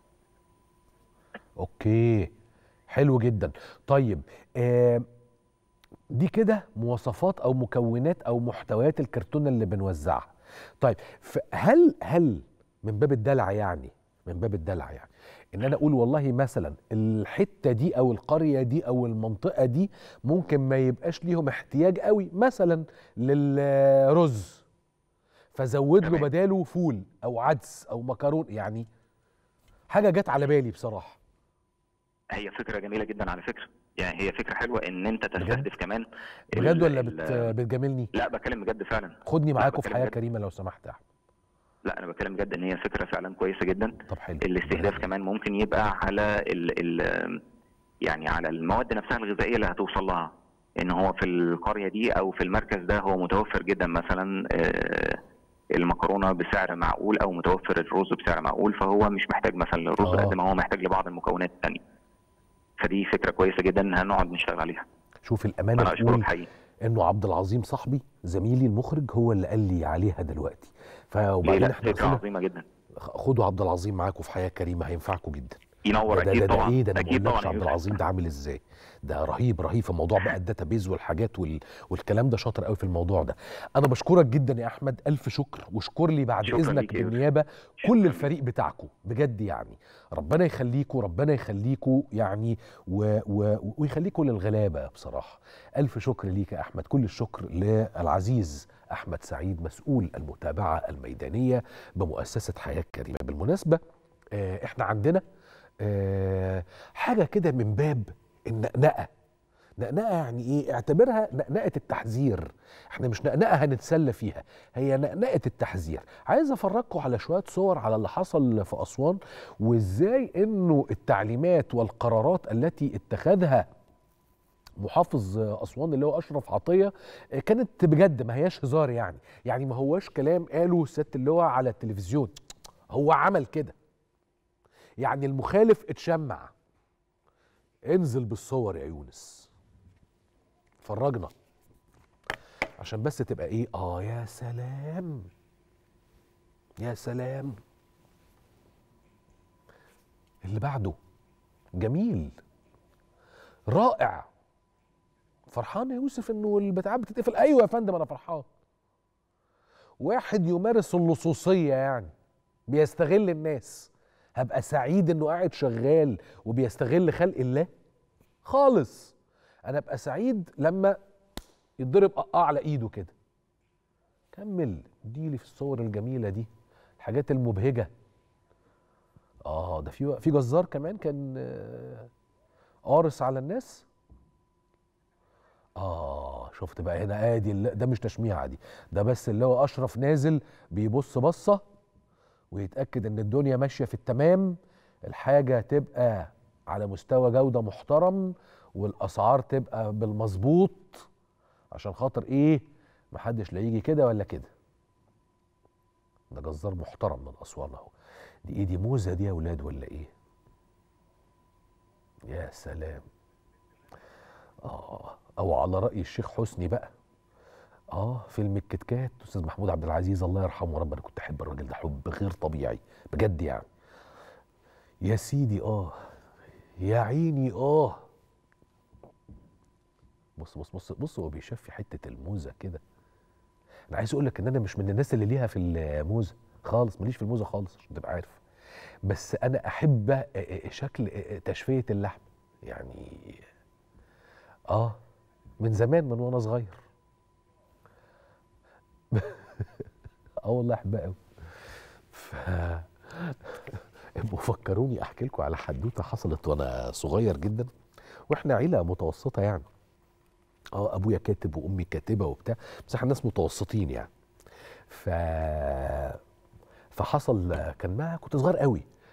اوكي حلو جدا طيب آه دي كده مواصفات او مكونات او محتويات الكرتونه اللي بنوزعها طيب ف- هل هل من باب الدلع يعني من باب الدلع يعني ان انا اقول والله مثلا الحته دي او القريه دي او المنطقه دي ممكن ما يبقاش ليهم احتياج قوي مثلا للرز فزود له بداله فول او عدس او مكرون يعني حاجه جت على بالي بصراحه هي فكره جميله جدا على فكره يعني هي فكره حلوه ان انت تستهدف كمان ال- بجد ولا ال- بت... بتجاملني لا بتكلم بجد فعلا خدني لا، معاكم في بتكلم حياه بجد. كريمه لو سمحت يا احمد لا انا بتكلم بجد ان هي فكره فعلا كويسه جدا طب حلو الاستهداف كمان ممكن يبقى على ال ال يعني على المواد نفسها الغذائيه اللي هتوصل لها ان هو في القريه دي او في المركز ده هو متوفر جدا مثلا آه، المكرونه بسعر معقول او متوفر الرز بسعر معقول فهو مش محتاج مثلا للرز آه. قد ما هو محتاج لبعض المكونات الثانيه فدي فكره كويسه جدا هنقعد نشتغل عليها شوف الامانه انا اشكرك تقول حقيقي انه عبد العظيم صاحبي زميلي المخرج هو اللي قال لي عليها دلوقتي ليه فوبعدين لا احنا فكره قلنا عظيمه جدا خدوا عبد العظيم معاكم في حياه كريمه هينفعكم جدا ينور ده- ده- اكيد ده, ده طبعا ايه ده انا ما اكيد اقولكش طبعا عبد يا العظيم ده عامل ازاي ده رهيب رهيب في موضوع بقى الداتابيز والحاجات وال... والكلام ده شاطر قوي في الموضوع ده انا بشكرك جدا يا احمد الف شكر واشكر لي بعد شكراً اذنك ليك يا يوسف. بالنيابه كل الفريق بتاعكم بجد يعني ربنا يخليكم ربنا يخليكم يعني و... و... ويخليكم للغلابه بصراحه الف شكر ليك يا احمد كل الشكر للعزيز احمد سعيد مسؤول المتابعه الميدانيه بمؤسسه حياه كريمه بالمناسبه آه، احنا عندنا آه، حاجه كده من باب النقنقه نقنقه يعني ايه اعتبرها نقنقه التحذير احنا مش نقنقه هنتسلى فيها هي نقنقه التحذير عايز افرجكم على شويه صور على اللي حصل في اسوان وازاي انه التعليمات والقرارات التي اتخذها محافظ اسوان اللي هو اشرف عطيه آه، كانت بجد ما هياش هزار يعني يعني ما هواش كلام قاله سياده اللواء على التلفزيون هو عمل كده يعني المخالف اتشمع انزل بالصور يا يونس فرجنا عشان بس تبقى ايه اه يا سلام يا سلام اللي بعده جميل رائع فرحان يا يوسف انه البتاع بتتقفل ايوه يا فندم انا فرحان واحد يمارس اللصوصيه يعني بيستغل الناس هبقى سعيد انه قاعد شغال وبيستغل خلق الله خالص انا ابقى سعيد لما يتضرب قطاع على ايده كده كمل اديلي في الصور الجميله دي الحاجات المبهجه اه ده في في جزار كمان كان آه، قارص على الناس اه شفت بقى هنا ادي الل- ده مش تشميعه دي ده بس اللي هو اشرف نازل بيبص بصه ويتاكد ان الدنيا ماشيه في التمام الحاجه تبقى على مستوى جوده محترم والاسعار تبقى بالمظبوط عشان خاطر ايه محدش لا يجي كده ولا كده ده جزار محترم من اسوان اهو دي ايه دي موزه دي يا ولاد ولا ايه يا سلام اه او على راي الشيخ حسني بقى اه فيلم الكتكات استاذ محمود عبد العزيز الله يرحمه رب انا كنت احب الراجل ده حب غير طبيعي بجد يعني يا سيدي اه يا عيني اه بص بص بص بص هو بيشفي حته الموزه كده انا عايز اقول لك ان انا مش من الناس اللي ليها في الموزه خالص ماليش في الموزه خالص عشان تبقى عارف بس انا احب آه، آه، شكل آه، آه، تشفيه اللحم يعني اه من زمان من وانا صغير اه والله احبها قوي ف ابقوا فكروني احكي لكم على حدوته حصلت وانا صغير جدا واحنا عيله متوسطه يعني اه ابويا كاتب وامي كاتبه وبتاع بس احنا ناس متوسطين يعني ف فحصل كان معايا كنت صغير قوي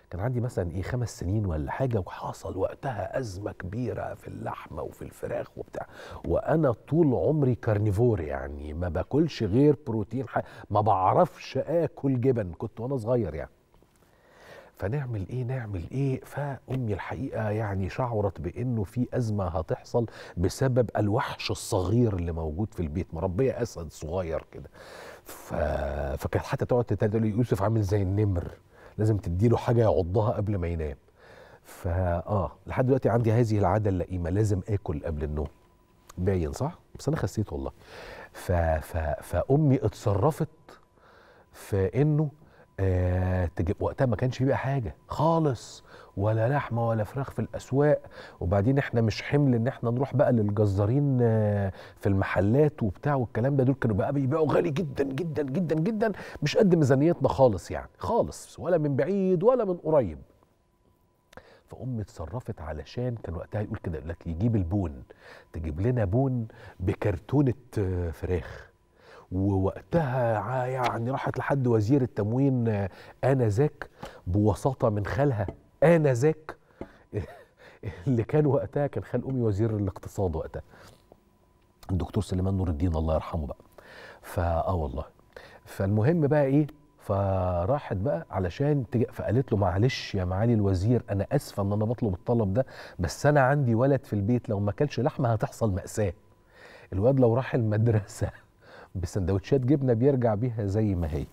كان عندي مثلا ايه خمس سنين ولا حاجه وحصل وقتها ازمه كبيره في اللحمه وفي الفراخ وبتاع وانا طول عمري كارنيفور يعني ما باكلش غير بروتين حي... ما بعرفش اكل جبن كنت وانا صغير يعني فنعمل ايه نعمل ايه فامي الحقيقه يعني شعرت بانه في ازمه هتحصل بسبب الوحش الصغير اللي موجود في البيت مربيه اسد صغير كده ف... فكانت حتى تقعد تقول لي يوسف عامل زي النمر لازم تديله حاجه يعضها قبل ما ينام فا اه لحد دلوقتي عندي هذه العاده اللئيمه لازم اكل قبل النوم باين صح بس انا خسيت والله ف... ف... فامي اتصرفت في انه آه تجيب وقتها ما كانش بيبقى حاجه خالص ولا لحمه ولا فراخ في الاسواق وبعدين احنا مش حمل ان احنا نروح بقى للجزارين آه في المحلات وبتاع والكلام ده دول كانوا بقى بيبيعوا غالي جدا جدا جدا جدا مش قد ميزانيتنا خالص يعني خالص ولا من بعيد ولا من قريب فامي اتصرفت علشان كان وقتها يقول كده يقول لك يجيب البون تجيب لنا بون بكرتونه آه فراخ ووقتها يعني راحت لحد وزير التموين انذاك بوساطه من خالها انذاك اللي كان وقتها كان خال امي وزير الاقتصاد وقتها الدكتور سليمان نور الدين الله يرحمه بقى فا اه والله فالمهم بقى ايه فراحت بقى علشان تج... فقالت له معلش يا معالي الوزير انا اسفه ان انا بطلب الطلب ده بس انا عندي ولد في البيت لو ما كلش لحمه هتحصل ماساه الواد لو راح المدرسه بسندوتشات جبنه بيرجع بيها زي ما هي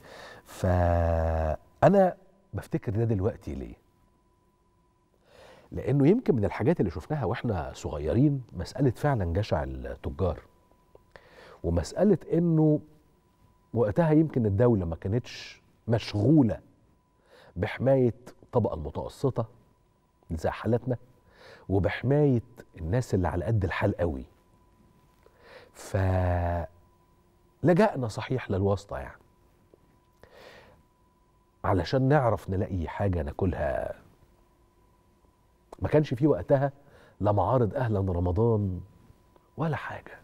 فانا بفتكر ده دلوقتي ليه لانه يمكن من الحاجات اللي شفناها واحنا صغيرين مساله فعلا جشع التجار ومساله انه وقتها يمكن الدوله ما كانتش مشغوله بحمايه الطبقه المتوسطه زي حالتنا وبحمايه الناس اللي على قد الحال قوي ف لجأنا صحيح للواسطة يعني علشان نعرف نلاقي حاجة ناكلها ما كانش في وقتها لا معارض أهلا رمضان ولا حاجة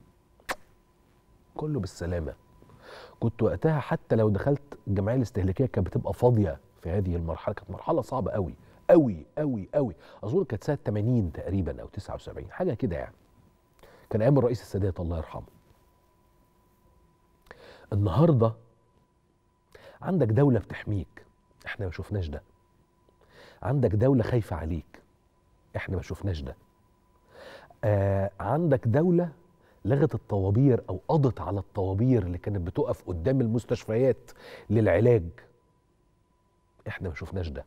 كله بالسلامة كنت وقتها حتى لو دخلت الجمعية الاستهلاكية كانت بتبقى فاضية في هذه المرحلة كانت مرحلة صعبة قوي قوي قوي قوي أظن كانت سنة 80 تقريبا أو 79 حاجة كده يعني كان أيام الرئيس السادات الله يرحمه النهارده عندك دولة بتحميك احنا ما شفناش ده عندك دولة خايفة عليك احنا ما شفناش ده آه عندك دولة لغت الطوابير او قضت على الطوابير اللي كانت بتقف قدام المستشفيات للعلاج احنا ما شفناش ده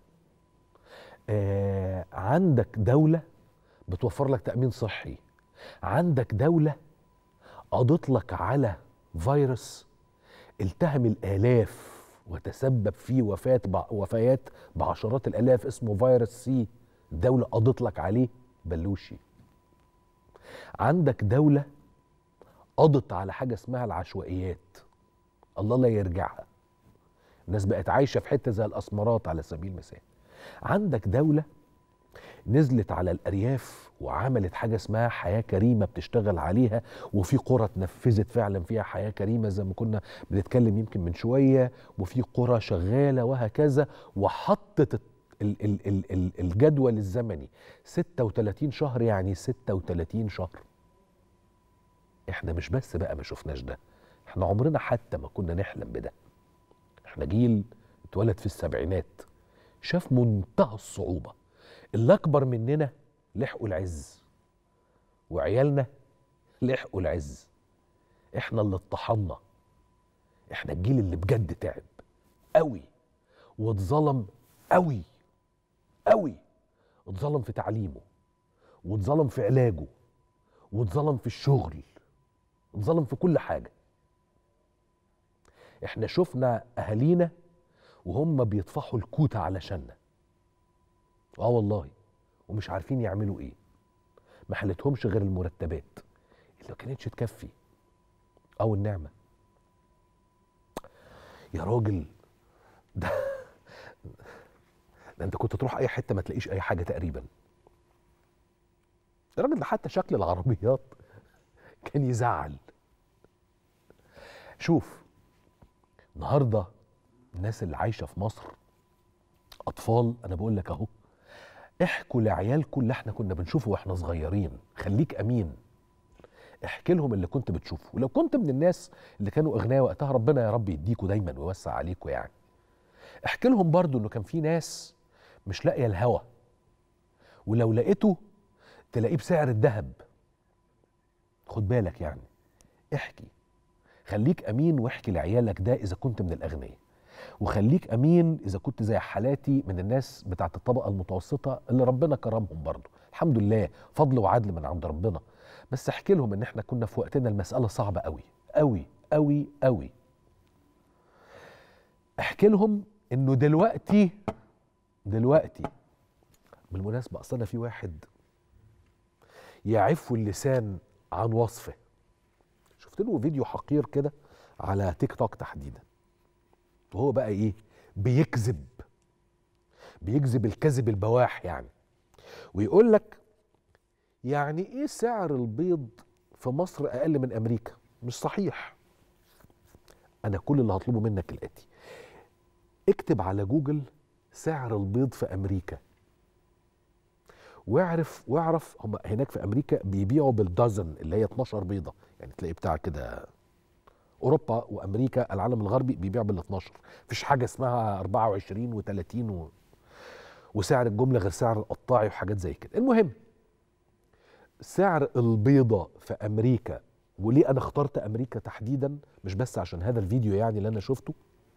آه عندك دولة بتوفر لك تأمين صحي عندك دولة قضت لك على فيروس التهم الآلاف وتسبب في وفاة بع... وفيات بعشرات الآلاف اسمه فيروس سي دولة قضت لك عليه بلوشي عندك دولة قضت على حاجة اسمها العشوائيات الله لا يرجعها الناس بقت عايشة في حتة زي الأسمرات على سبيل المثال عندك دولة نزلت على الأرياف وعملت حاجة اسمها حياة كريمة بتشتغل عليها وفي قرى اتنفذت فعلا فيها حياة كريمة زي ما كنا بنتكلم يمكن من شوية وفي قرى شغالة وهكذا وحطت ال ال ال ال الجدول الزمني 36 شهر يعني 36 شهر احنا مش بس بقى ما شفناش ده احنا عمرنا حتى ما كنا نحلم بده احنا جيل اتولد في السبعينات شاف منتهى الصعوبه اللي اكبر مننا لحقوا العز وعيالنا لحقوا العز احنا اللي اتطحنا احنا الجيل اللي بجد تعب قوي واتظلم قوي قوي اتظلم في تعليمه واتظلم في علاجه واتظلم في الشغل اتظلم في كل حاجه احنا شفنا اهالينا وهم بيطفحوا الكوته علشاننا اه والله ومش عارفين يعملوا ايه ما حلتهمش غير المرتبات اللي ما كانتش تكفي او النعمه يا راجل ده ده انت كنت تروح اي حته ما تلاقيش اي حاجه تقريبا الراجل ده حتى شكل العربيات كان يزعل شوف النهارده الناس اللي عايشه في مصر اطفال انا بقول لك اهو احكوا لعيالكم اللي احنا كنا بنشوفه واحنا صغيرين خليك امين احكي لهم اللي كنت بتشوفه ولو كنت من الناس اللي كانوا اغنياء وقتها ربنا يا رب يديكوا دايما ويوسع عليكم يعني احكي لهم برضو انه كان في ناس مش لاقيه الهوا ولو لقيته تلاقيه بسعر الذهب خد بالك يعني احكي خليك امين واحكي لعيالك ده اذا كنت من الاغنياء وخليك امين اذا كنت زي حالاتي من الناس بتاعت الطبقه المتوسطه اللي ربنا كرمهم برضه الحمد لله فضل وعدل من عند ربنا بس احكي لهم ان احنا كنا في وقتنا المساله صعبه قوي قوي قوي قوي احكي لهم انه دلوقتي دلوقتي بالمناسبه اصل انا في واحد يعف اللسان عن وصفه شفت له فيديو حقير كده على تيك توك تحديدا وهو بقى ايه بيكذب بيكذب الكذب البواح يعني ويقول لك يعني ايه سعر البيض في مصر اقل من امريكا مش صحيح انا كل اللي هطلبه منك الاتي اكتب على جوجل سعر البيض في امريكا واعرف واعرف هم هناك في امريكا بيبيعوا بالدزن اللي هي 12 بيضه يعني تلاقي بتاع كده اوروبا وامريكا العالم الغربي بيبيع بال 12 مفيش حاجه اسمها 24 و30 و... وسعر الجمله غير سعر القطاعي وحاجات زي كده المهم سعر البيضه في امريكا وليه انا اخترت امريكا تحديدا مش بس عشان هذا الفيديو يعني اللي انا شفته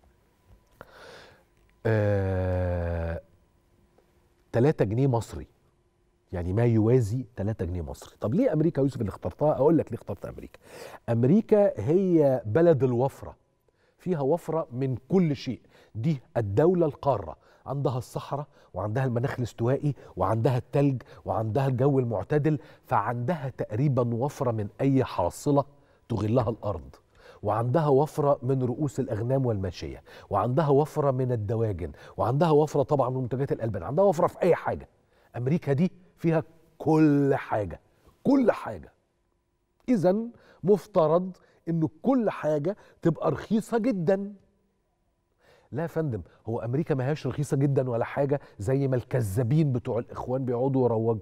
آه 3 جنيه مصري يعني ما يوازي 3 جنيه مصري طب ليه امريكا يوسف اللي اخترتها اقول لك ليه اخترت امريكا امريكا هي بلد الوفره فيها وفره من كل شيء دي الدوله القاره عندها الصحراء وعندها المناخ الاستوائي وعندها التلج وعندها الجو المعتدل فعندها تقريبا وفره من اي حاصله تغلها الارض وعندها وفرة من رؤوس الأغنام والماشية وعندها وفرة من الدواجن وعندها وفرة طبعا من منتجات الألبان عندها وفرة في أي حاجة أمريكا دي فيها كل حاجة كل حاجة إذا مفترض إنه كل حاجة تبقى رخيصة جدا لا يا فندم هو أمريكا ما هياش رخيصة جدا ولا حاجة زي ما الكذابين بتوع الإخوان بيقعدوا يروجوا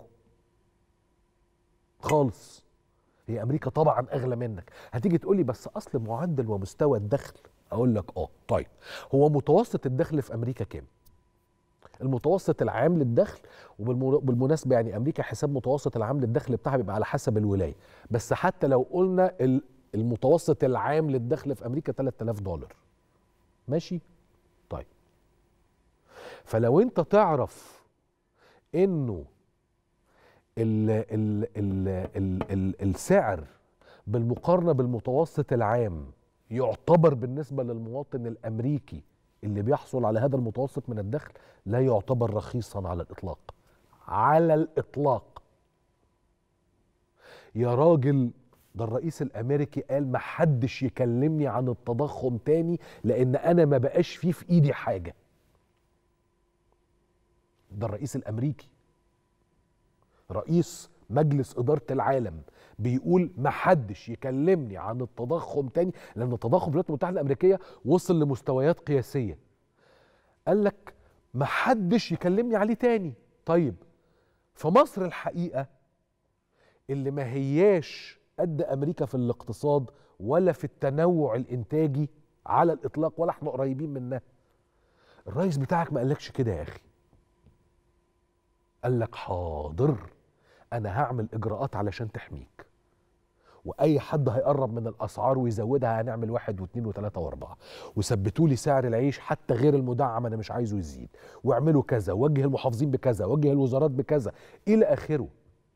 خالص هي امريكا طبعا اغلى منك هتيجي تقولي بس اصل معدل ومستوى الدخل اقول لك اه طيب هو متوسط الدخل في امريكا كام المتوسط العام للدخل وبالمناسبه يعني امريكا حساب متوسط العام للدخل بتاعها بيبقى على حسب الولايه بس حتى لو قلنا المتوسط العام للدخل في امريكا 3000 دولار ماشي طيب فلو انت تعرف انه ال ال ال ال ال السعر بالمقارنه بالمتوسط العام يعتبر بالنسبه للمواطن الامريكي اللي بيحصل على هذا المتوسط من الدخل لا يعتبر رخيصا على الاطلاق على الاطلاق يا راجل ده الرئيس الامريكي قال ما حدش يكلمني عن التضخم تاني لان انا ما بقاش فيه في ايدي حاجه ده الرئيس الامريكي رئيس مجلس إدارة العالم بيقول ما حدش يكلمني عن التضخم تاني لأن التضخم في الولايات المتحدة الأمريكية وصل لمستويات قياسية قال لك ما حدش يكلمني عليه تاني طيب في مصر الحقيقة اللي ما هياش قد أمريكا في الاقتصاد ولا في التنوع الإنتاجي على الإطلاق ولا احنا قريبين منها الرئيس بتاعك ما قالكش كده يا أخي قال لك حاضر انا هعمل اجراءات علشان تحميك واي حد هيقرب من الاسعار ويزودها هنعمل واحد واثنين وثلاثه واربعه وثبتوا لي سعر العيش حتى غير المدعم انا مش عايزه يزيد واعملوا كذا وجه المحافظين بكذا وجه الوزارات بكذا الى اخره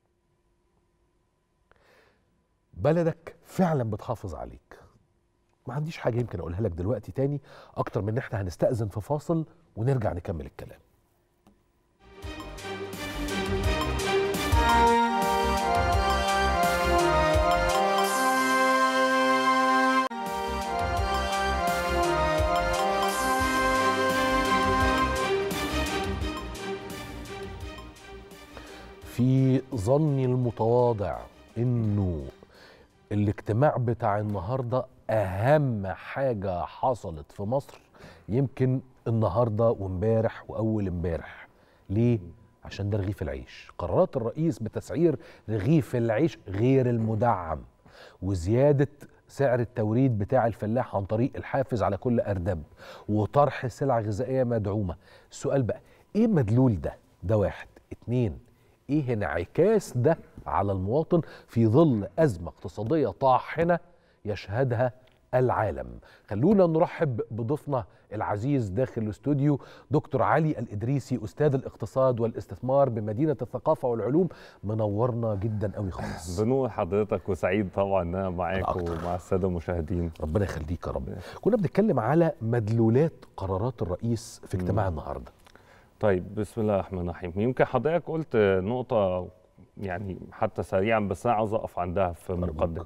بلدك فعلا بتحافظ عليك ما عنديش حاجه يمكن اقولها لك دلوقتي تاني اكتر من ان احنا هنستاذن في فاصل ونرجع نكمل الكلام في ظني المتواضع انه الاجتماع بتاع النهارده اهم حاجه حصلت في مصر يمكن النهارده وامبارح واول امبارح ليه عشان ده رغيف العيش قرارات الرئيس بتسعير رغيف العيش غير المدعم وزياده سعر التوريد بتاع الفلاح عن طريق الحافز على كل اردب وطرح سلع غذائيه مدعومه السؤال بقى ايه مدلول ده ده واحد اتنين ايه انعكاس ده على المواطن في ظل ازمه اقتصاديه طاحنه يشهدها العالم خلونا نرحب بضيفنا العزيز داخل الاستوديو دكتور علي الادريسي استاذ الاقتصاد والاستثمار بمدينه الثقافه والعلوم منورنا جدا قوي خالص بنور حضرتك وسعيد طبعا ان انا معاك ومع الساده المشاهدين ربنا يخليك يا رب كنا بنتكلم على مدلولات قرارات الرئيس في اجتماع النهارده طيب بسم الله الرحمن الرحيم يمكن حضرتك قلت نقطه يعني حتى سريعا بس انا عاوز اقف عندها في المقدمه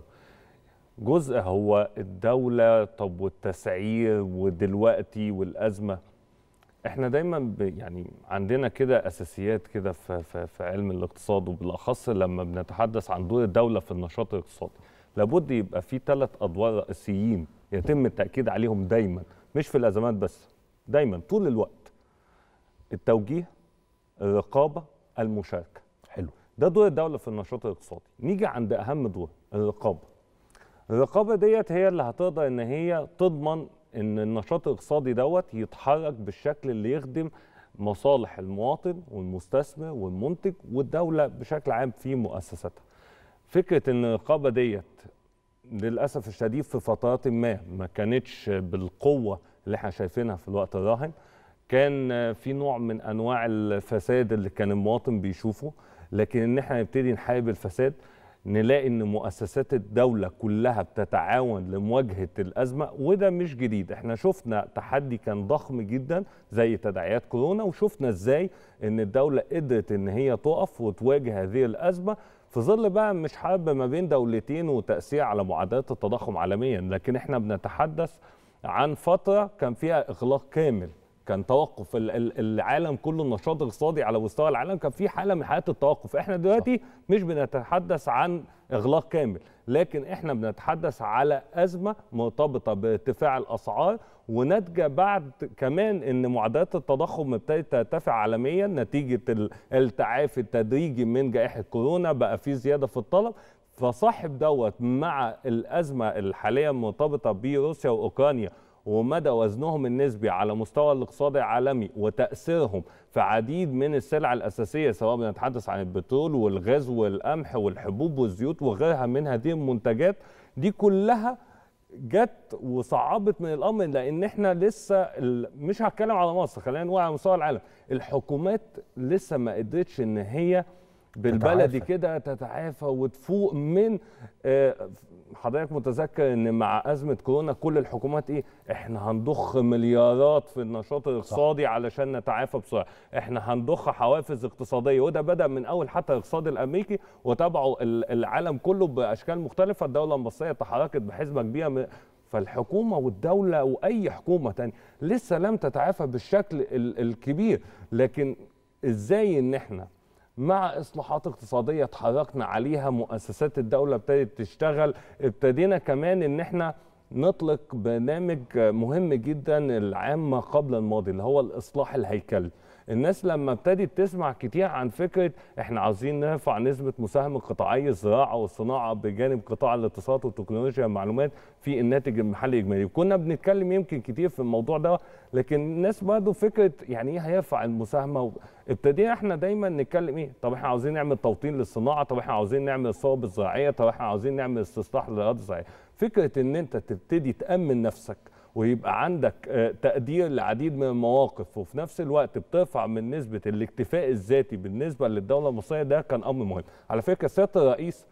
جزء هو الدولة طب والتسعير ودلوقتي والأزمة احنا دايما ب يعني عندنا كده أساسيات كده في, في, في علم الاقتصاد وبالأخص لما بنتحدث عن دور الدولة في النشاط الاقتصادي لابد يبقى في ثلاث أدوار رئيسيين يتم التأكيد عليهم دايما مش في الأزمات بس دايما طول الوقت التوجيه الرقابة المشاركة حلو ده دور الدولة في النشاط الاقتصادي نيجي عند أهم دور الرقابة الرقابه ديت هي اللي هتقدر ان هي تضمن ان النشاط الاقتصادي دوت يتحرك بالشكل اللي يخدم مصالح المواطن والمستثمر والمنتج والدوله بشكل عام في مؤسساتها. فكره ان الرقابه ديت للاسف الشديد في فترات ما ما كانتش بالقوه اللي احنا شايفينها في الوقت الراهن كان في نوع من انواع الفساد اللي كان المواطن بيشوفه لكن ان احنا نبتدي نحارب الفساد نلاقي ان مؤسسات الدوله كلها بتتعاون لمواجهه الازمه وده مش جديد احنا شفنا تحدي كان ضخم جدا زي تداعيات كورونا وشفنا ازاي ان الدوله قدرت ان هي تقف وتواجه هذه الازمه في ظل بقى مش حرب ما بين دولتين وتاثير على معدلات التضخم عالميا لكن احنا بنتحدث عن فتره كان فيها اغلاق كامل كان توقف العالم كله النشاط الاقتصادي على مستوى العالم كان في حاله من حالات التوقف احنا دلوقتي مش بنتحدث عن اغلاق كامل لكن احنا بنتحدث على ازمه مرتبطه بارتفاع الاسعار وناتجه بعد كمان ان معدلات التضخم ابتدت ترتفع عالميا نتيجه التعافي التدريجي من جائحه كورونا بقى في زياده في الطلب فصاحب دوت مع الازمه الحاليه المرتبطه بروسيا واوكرانيا ومدى وزنهم النسبي على مستوى الاقتصاد العالمي وتأثيرهم في عديد من السلع الأساسية سواء بنتحدث عن البترول والغاز والقمح والحبوب والزيوت وغيرها من هذه المنتجات دي كلها جت وصعبت من الامر لان احنا لسه مش هتكلم على مصر خلينا نقول على مستوى العالم الحكومات لسه ما قدرتش ان هي بالبلدي كده تتعافى وتفوق من حضرتك متذكر ان مع ازمه كورونا كل الحكومات ايه احنا هنضخ مليارات في النشاط الاقتصادي صح. علشان نتعافى بسرعه احنا هنضخ حوافز اقتصاديه وده بدا من اول حتى الاقتصاد الامريكي وتابعوا العالم كله باشكال مختلفه الدوله المصريه تحركت بحزمه كبيره من فالحكومة والدولة وأي حكومة تانية لسه لم تتعافى بالشكل الكبير لكن إزاي إن إحنا مع اصلاحات اقتصاديه اتحركنا عليها مؤسسات الدوله ابتدت تشتغل ابتدينا كمان ان احنا نطلق برنامج مهم جدا العام ما قبل الماضي اللي هو الاصلاح الهيكلي الناس لما ابتدت تسمع كتير عن فكره احنا عاوزين نرفع نسبه مساهمه قطاعي الزراعه والصناعه بجانب قطاع الاتصالات وتكنولوجيا المعلومات في الناتج المحلي الاجمالي كنا بنتكلم يمكن كتير في الموضوع ده لكن الناس برضه فكره يعني ايه هيرفع المساهمه ابتدينا احنا دايما نتكلم ايه طب احنا عاوزين نعمل توطين للصناعه طب احنا عاوزين نعمل الصوب الزراعيه طب احنا عاوزين نعمل استصلاح للاراضي الزراعيه فكره ان انت تبتدي تامن نفسك ويبقى عندك تقدير لعديد من المواقف وفي نفس الوقت بترفع من نسبه الاكتفاء الذاتي بالنسبه للدوله المصريه ده كان امر مهم على فكره سياده الرئيس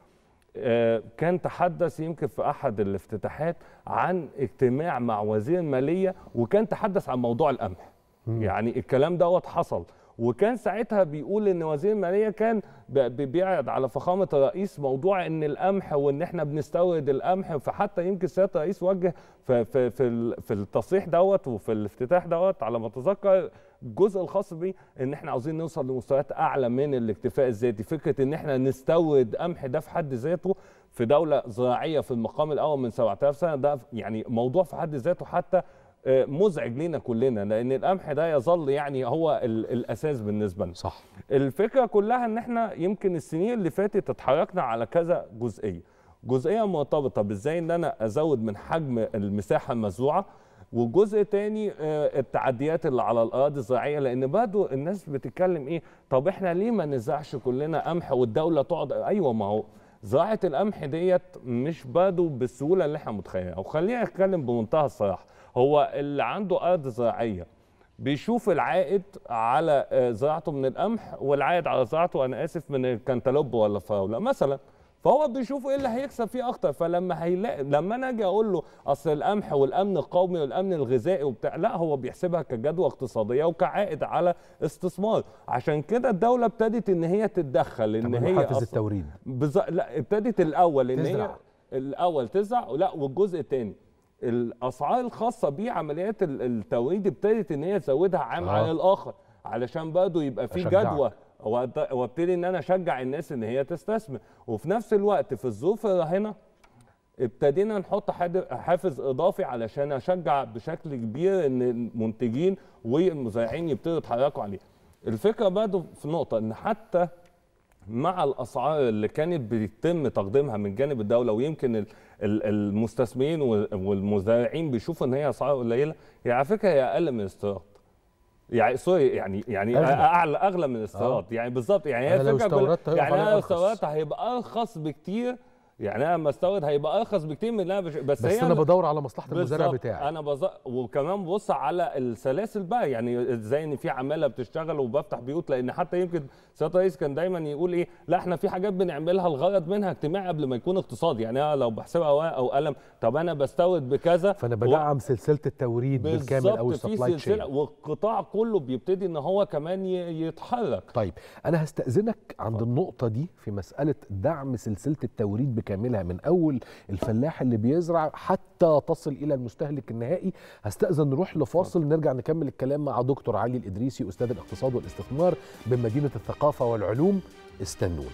كان تحدث يمكن في احد الافتتاحات عن اجتماع مع وزير الماليه وكان تحدث عن موضوع القمح يعني الكلام دوت حصل وكان ساعتها بيقول ان وزير الماليه كان بيعرض على فخامه الرئيس موضوع ان القمح وان احنا بنستورد القمح فحتى يمكن سياده الرئيس وجه في في في, في التصريح دوت وفي الافتتاح دوت على ما اتذكر الجزء الخاص بيه ان احنا عاوزين نوصل لمستويات اعلى من الاكتفاء الذاتي فكره ان احنا نستورد قمح ده في حد ذاته في دوله زراعيه في المقام الاول من 7000 سنه ده يعني موضوع في حد ذاته حتى آه، مزعج لينا كلنا لان القمح ده يظل يعني هو ال- الاساس بالنسبه لنا صح الفكره كلها ان احنا يمكن السنين اللي فاتت اتحركنا على كذا جزئيه جزئيه مرتبطه بازاي ان انا ازود من حجم المساحه المزروعه وجزء تاني آه، التعديات اللي على الاراضي الزراعيه لان برضه الناس بتتكلم ايه طب احنا ليه ما نزرعش كلنا قمح والدوله تقعد ايوه ما هو زراعه القمح ديت مش برضه بالسهوله اللي احنا متخيلها وخلينا نتكلم بمنتهى الصراحه هو اللي عنده ارض زراعيه بيشوف العائد على آه، زراعته من القمح والعائد على زراعته انا اسف من الكنتالوب ولا الفراوله مثلا فهو بيشوف ايه اللي هيكسب فيه اكتر فلما هيلاقي لما انا اجي اقول له اصل القمح والامن القومي والامن الغذائي وبتاع لا هو بيحسبها كجدوى اقتصاديه وكعائد على استثمار عشان كده الدوله ابتدت ان هي تتدخل ان طب هي محفز أصلاً- التوريد بز... لا ابتدت الاول ان هي تزرع. الاول تزرع لا والجزء الثاني الاسعار الخاصه بعمليات ال- التوريد ابتدت ان هي تزودها عام آه. عن الاخر علشان برضه يبقى في أشجعك. جدوى وأد- وابتدي ان انا اشجع الناس ان هي تستثمر وفي نفس الوقت في الظروف الراهنه ابتدينا نحط حاد- حافز اضافي علشان اشجع بشكل كبير ان المنتجين والمزارعين يبتدوا يتحركوا عليه الفكره برضه في نقطه ان حتى مع الاسعار اللي كانت بيتم تقديمها من جانب الدوله ويمكن ال- ال- المستثمرين وال- والمزارعين بيشوفوا ان هي اسعار قليله هي على فكره هي اقل من الاستيراد يعني سوري يعني يعني أغلى. اعلى اغلى من الاستيراد يعني بالظبط يعني هي أنا لو الفكره كلها- استوردت هيقف يعني عليا انا لو أرخص. استوردت هيبقى ارخص بكتير يعني انا لما استورد هيبقى ارخص بكتير من اللي انا بش... بس, بس هي انا بدور على مصلحه المزارع بالظبط. بتاعي انا بز... وكمان ببص على السلاسل بقى يعني ازاي ان في عماله بتشتغل وبفتح بيوت لان حتى يمكن سياده الرئيس كان دايما يقول ايه لا احنا في حاجات بنعملها الغرض منها اجتماعي قبل ما يكون اقتصادي يعني انا لو بحسبها ورقه او قلم طب انا بستورد بكذا فانا بدعم سلسله التوريد بالكامل او بالظبط في السبلاي تشين سلسله والقطاع كله بيبتدي ان هو كمان ي- يتحرك طيب انا هستاذنك عند النقطه دي في مساله دعم سلسله التوريد بكاملها من اول الفلاح اللي بيزرع حتى تصل الى المستهلك النهائي هستاذن نروح لفاصل نرجع نكمل الكلام مع دكتور علي الادريسي استاذ الاقتصاد والاستثمار بمدينه الثقافه والعلوم استنونا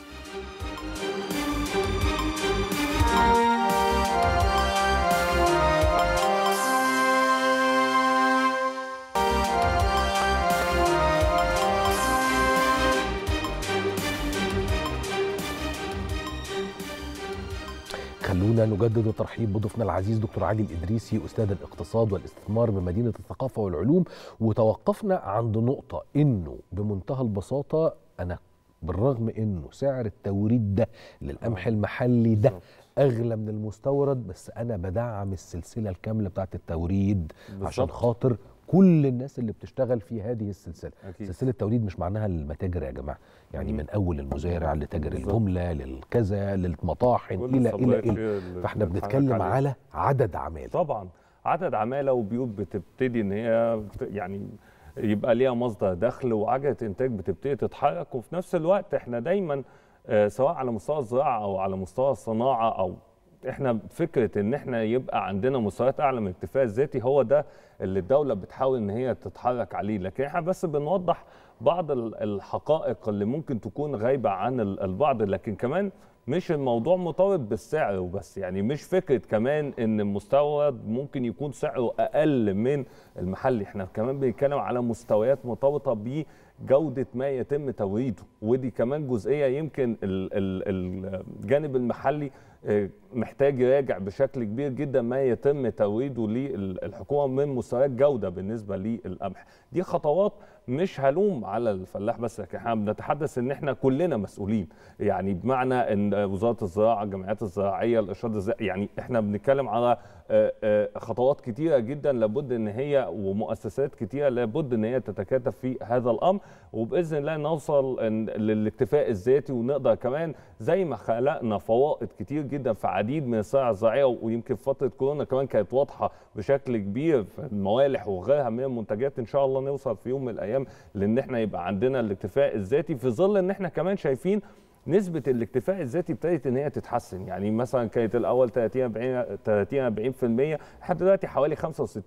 خلونا نجدد الترحيب بضيفنا العزيز دكتور علي الادريسي استاذ الاقتصاد والاستثمار بمدينه الثقافه والعلوم وتوقفنا عند نقطه انه بمنتهى البساطه انا بالرغم انه سعر التوريد ده للقمح المحلي ده اغلى من المستورد بس انا بدعم السلسله الكامله بتاعت التوريد عشان بالظبط. خاطر كل الناس اللي بتشتغل في هذه السلسله أكيد. سلسله التوريد مش معناها المتاجر يا جماعه يعني مم. من اول المزارع لتاجر بالظبط. الجمله للكذا للمطاحن كل الى الى السبلاي الى تشين فاحنا اللي بنتكلم بنتحرك عليه. على عدد عمال طبعا عدد عماله وبيوت بتبتدي ان هي بت- يعني يبقى ليها مصدر دخل وعجله انتاج بتبتدي تتحرك وفي نفس الوقت احنا دايما آه، سواء على مستوى الزراعه او على مستوى الصناعه او احنا فكره ان احنا يبقى عندنا مستويات اعلى من الاكتفاء الذاتي هو ده اللي الدوله بتحاول ان هي تتحرك عليه لكن احنا بس بنوضح بعض ال- الحقائق اللي ممكن تكون غايبه عن ال- البعض لكن كمان مش الموضوع مرتبط بالسعر وبس يعني مش فكره كمان ان المستورد ممكن يكون سعره اقل من المحلي احنا كمان بنتكلم على مستويات مرتبطه بجوده ما يتم توريده ودي كمان جزئيه يمكن ال- ال- الجانب المحلي آه، محتاج يراجع بشكل كبير جدا ما يتم توريده للحكومه من مستويات جوده بالنسبه للقمح دي خطوات مش هلوم على الفلاح بس لكن احنا بنتحدث ان احنا كلنا مسؤولين يعني بمعنى ان وزاره الزراعه الجمعيات الزراعيه الارشاد الزراعي يعني احنا بنتكلم على آه، آه، خطوات كتيره جدا لابد ان هي ومؤسسات كتيره لابد ان هي تتكاتف في هذا الامر وباذن الله نوصل إن- للاكتفاء الذاتي ونقدر كمان زي ما خلقنا فوائد كتير جدا في عديد من السلع الزراعيه ويمكن فتره كورونا كمان كانت واضحه بشكل كبير في الموالح وغيرها من المنتجات ان شاء الله نوصل في يوم من الايام لان احنا يبقى عندنا الاكتفاء الذاتي في ظل ان احنا كمان شايفين نسبة الاكتفاء الذاتي ابتدت ان هي تتحسن يعني مثلا كانت الاول 30 40 30 40% لحد دلوقتي حوالي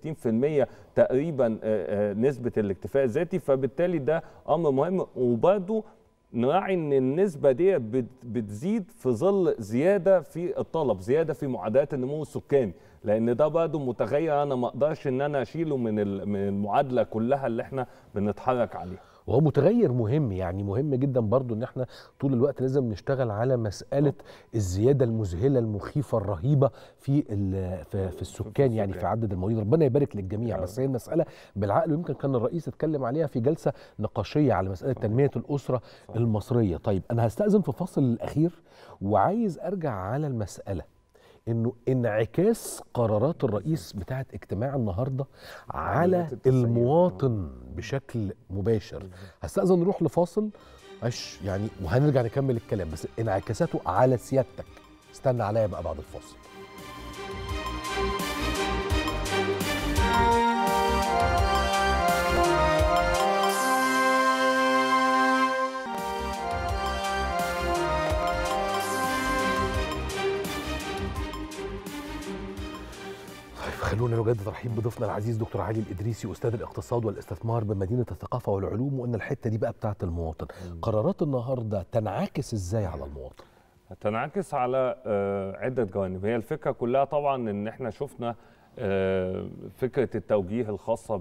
65% تقريبا آه، آه، نسبة الاكتفاء الذاتي فبالتالي ده امر مهم وبرده نراعي ان النسبه دي بت- بتزيد في ظل زياده في الطلب زياده في معدلات النمو السكاني لان ده برضه متغير انا ما اقدرش ان انا اشيله من ال- من المعادله كلها اللي احنا بنتحرك عليها وهو متغير مهم يعني مهم جدا برضو ان احنا طول الوقت لازم نشتغل على مساله الزياده المذهله المخيفه الرهيبه في ال- في, في السكان يعني في عدد المواليد ربنا يبارك للجميع بس هي المساله بالعقل ويمكن كان الرئيس اتكلم عليها في جلسه نقاشيه على مساله تنميه الاسره المصريه طيب انا هستاذن في فصل الاخير وعايز ارجع على المساله انه انعكاس قرارات الرئيس بتاعه اجتماع النهارده على المواطن بشكل مباشر هستأذن نروح لفاصل عش يعني وهنرجع نكمل الكلام بس انعكاساته على سيادتك استنى عليا بقى بعد الفاصل طيب خلونا نجدد ترحيب بضيفنا العزيز دكتور علي الادريسي استاذ الاقتصاد والاستثمار بمدينه الثقافه والعلوم وقلنا الحته دي بقى بتاعه المواطن قرارات النهارده تنعكس ازاي على المواطن تنعكس على آه، عدة جوانب هي الفكرة كلها طبعا ان احنا شفنا آه، فكرة التوجيه الخاصة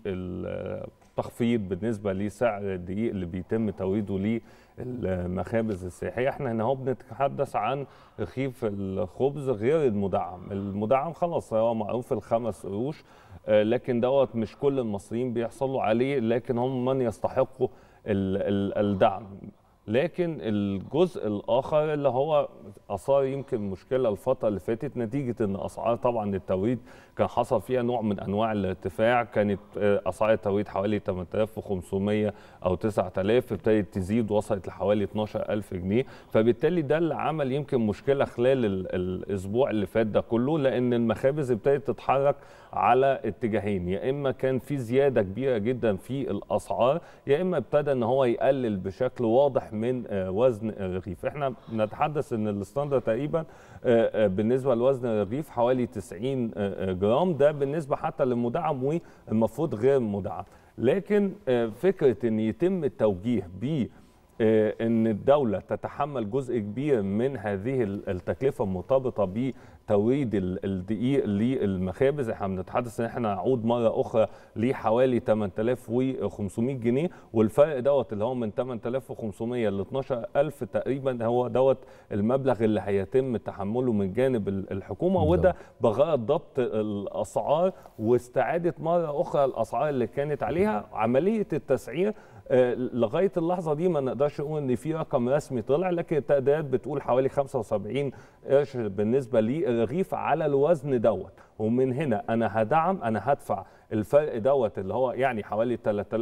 بالتخفيض بالنسبة لسعر الدقيق اللي بيتم توريده للمخابز السياحية احنا هنا هو بنتحدث عن رغيف الخبز غير المدعم المدعم خلاص هو معروف الخمس قروش آه، لكن دوت مش كل المصريين بيحصلوا عليه لكن هم من يستحقوا ال- ال- الدعم لكن الجزء الاخر اللي هو اثار يمكن مشكله الفتره اللي فاتت نتيجه ان اسعار طبعا التوريد كان حصل فيها نوع من انواع الارتفاع كانت آه، اسعار التوريد حوالي 8500 او 9000 ابتدت تزيد وصلت لحوالي 12000 جنيه فبالتالي ده اللي عمل يمكن مشكله خلال ال- الاسبوع اللي فات ده كله لان المخابز ابتدت تتحرك على اتجاهين يا اما كان في زياده كبيره جدا في الاسعار يا اما ابتدى ان هو يقلل بشكل واضح من آه، وزن الرغيف احنا نتحدث ان الستاندرد تقريبا آه، آه، بالنسبه لوزن الرغيف حوالي 90 آه، آه، جرام ده بالنسبه حتى للمدعم والمفروض غير مدعم لكن آه، فكره ان يتم التوجيه ب آه، ان الدوله تتحمل جزء كبير من هذه ال- التكلفه المرتبطه بتوريد ال- الدقيق للمخابز احنا بنتحدث ان احنا نعود مره اخرى لحوالي 8500 جنيه والفرق دوت اللي هو من 8500 ل 12000 تقريبا هو دوت المبلغ اللي هيتم تحمله من جانب ال- الحكومه وده بغرض ضبط الاسعار واستعاده مره اخرى الاسعار اللي كانت عليها عمليه التسعير آه، لغايه اللحظه دي ما نقدرش نقول ان في رقم رسمي طلع لكن التقديرات بتقول حوالي 75 قرش بالنسبه للرغيف على الوزن دوت ومن هنا انا هدعم انا هدفع الفرق دوت اللي هو يعني حوالي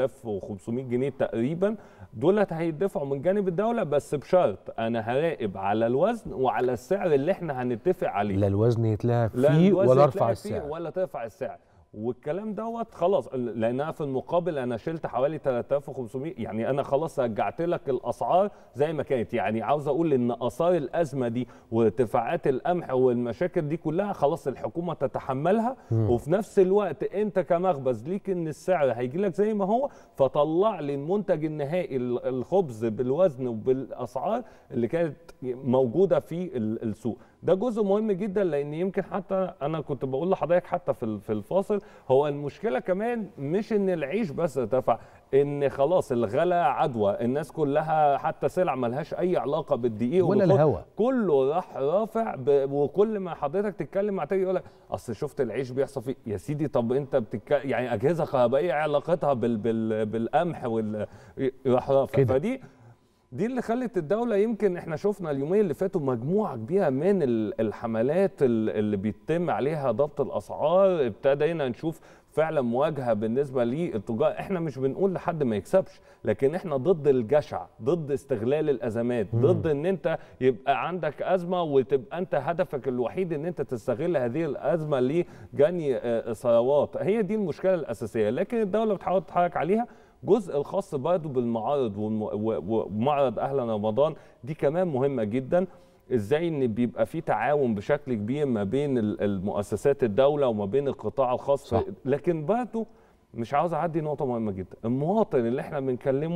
3500 جنيه تقريبا دولت هيدفعوا من جانب الدوله بس بشرط انا هراقب على الوزن وعلى السعر اللي احنا هنتفق عليه لا الوزن يتلعب لا فيه الوزن ولا يتلعب ارفع فيه السعر ولا ترفع السعر والكلام دوت خلاص لان أنا في المقابل انا شلت حوالي 3500 يعني انا خلاص رجعت لك الاسعار زي ما كانت يعني عاوز اقول ان اثار الازمه دي وارتفاعات القمح والمشاكل دي كلها خلاص الحكومه تتحملها مم. وفي نفس الوقت انت كمخبز ليك ان السعر هيجي لك زي ما هو فطلع لي المنتج النهائي ال- الخبز بالوزن وبالاسعار اللي كانت موجوده في ال- السوق ده جزء مهم جدا لان يمكن حتى انا كنت بقول لحضرتك حتى في ال- في الفاصل هو المشكله كمان مش ان العيش بس ارتفع ان خلاص الغلا عدوى الناس كلها حتى سلع ملهاش اي علاقه بالدقيق ولا والخض- الهوا. كله راح رافع ب... وكل ما حضرتك تتكلم مع تاجر يقول لك اصل شفت العيش بيحصل فيه يا سيدي طب انت بتتكلم يعني اجهزه كهربائيه إيه علاقتها بال... بال... بالقمح وال راح رافع كده. فدي دي اللي خلت الدولة يمكن احنا شفنا اليومين اللي فاتوا مجموعة كبيرة من ال- الحملات ال- اللي بيتم عليها ضبط الأسعار ابتدينا نشوف فعلا مواجهة بالنسبة للتجار احنا مش بنقول لحد ما يكسبش لكن احنا ضد الجشع ضد استغلال الأزمات مم. ضد ان انت يبقى عندك أزمة وتبقى انت هدفك الوحيد ان انت تستغل هذه الأزمة لجني آه، ثروات هي دي المشكلة الأساسية لكن الدولة بتحاول تتحرك عليها جزء الخاص برضه بالمعارض والم- و- ومعرض اهلا رمضان دي كمان مهمه جدا ازاي ان بيبقى في تعاون بشكل كبير ما بين ال- المؤسسات الدوله وما بين القطاع الخاص صح. لكن برضه مش عاوز اعدي نقطه مهمه جدا المواطن اللي احنا بنكلمه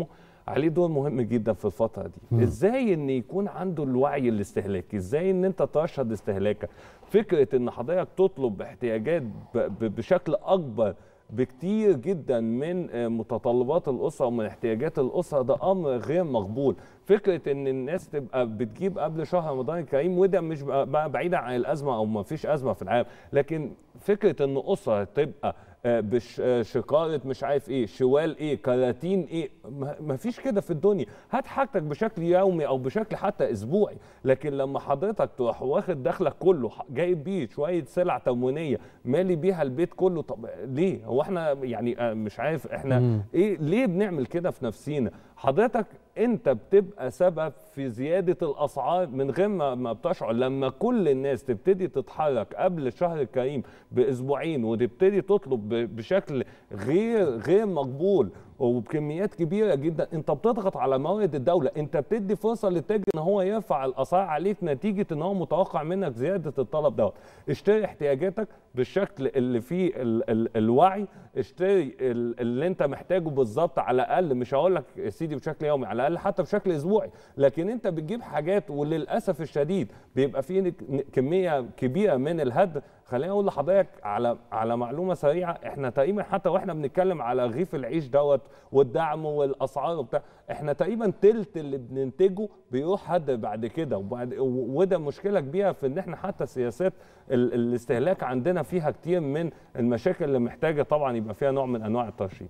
عليه دور مهم جدا في الفتره دي مم. ازاي ان يكون عنده الوعي الاستهلاكي ازاي ان انت ترشد استهلاكك فكره ان حضرتك تطلب احتياجات ب- ب- بشكل اكبر بكتير جدا من آه، متطلبات الاسره ومن احتياجات الاسره ده امر غير مقبول فكره ان الناس تبقى بتجيب قبل شهر رمضان الكريم وده مش بقى بقى بعيدا عن الازمه او ما فيش ازمه في العالم لكن فكره ان اسره تبقى آه، بش آه، شقاره مش عارف ايه شوال ايه كراتين ايه ما- ما فيش كده في الدنيا هات حاجتك بشكل يومي او بشكل حتى اسبوعي لكن لما حضرتك تروح واخد دخلك كله ح- جايب بيه شويه سلع تموينيه مالي بيها البيت كله طب ليه هو احنا يعني آه، مش عارف احنا مم. ايه ليه بنعمل كده في نفسينا حضرتك انت بتبقى سبب في زياده الاسعار من غير ما ما بتشعر لما كل الناس تبتدي تتحرك قبل الشهر الكريم باسبوعين وتبتدي تطلب ب- بشكل غير غير مقبول وبكميات كبيره جدا انت بتضغط على موارد الدوله انت بتدي فرصه للتاجر ان هو يرفع الاسعار عليك نتيجه ان هو متوقع منك زياده الطلب دوت اشتري احتياجاتك بالشكل اللي فيه ال ال الوعي اشتري ال اللي انت محتاجه بالظبط على الاقل مش هقول لك يا سيدي بشكل يومي على الاقل حتى بشكل اسبوعي لكن انت بتجيب حاجات وللاسف الشديد بيبقى فيه نك- كميه كبيره من الهدر خليني اقول لحضرتك على على معلومه سريعه احنا تقريبا حتى واحنا بنتكلم على رغيف العيش دوت والدعم والاسعار وبتاع احنا تقريبا تلت اللي بننتجه بيروح هدر بعد كده وبعد و- وده مشكله كبيره في ان احنا حتى سياسات ال- الاستهلاك عندنا فيها كتير من المشاكل اللي محتاجه طبعا يبقى فيها نوع من انواع الترشيد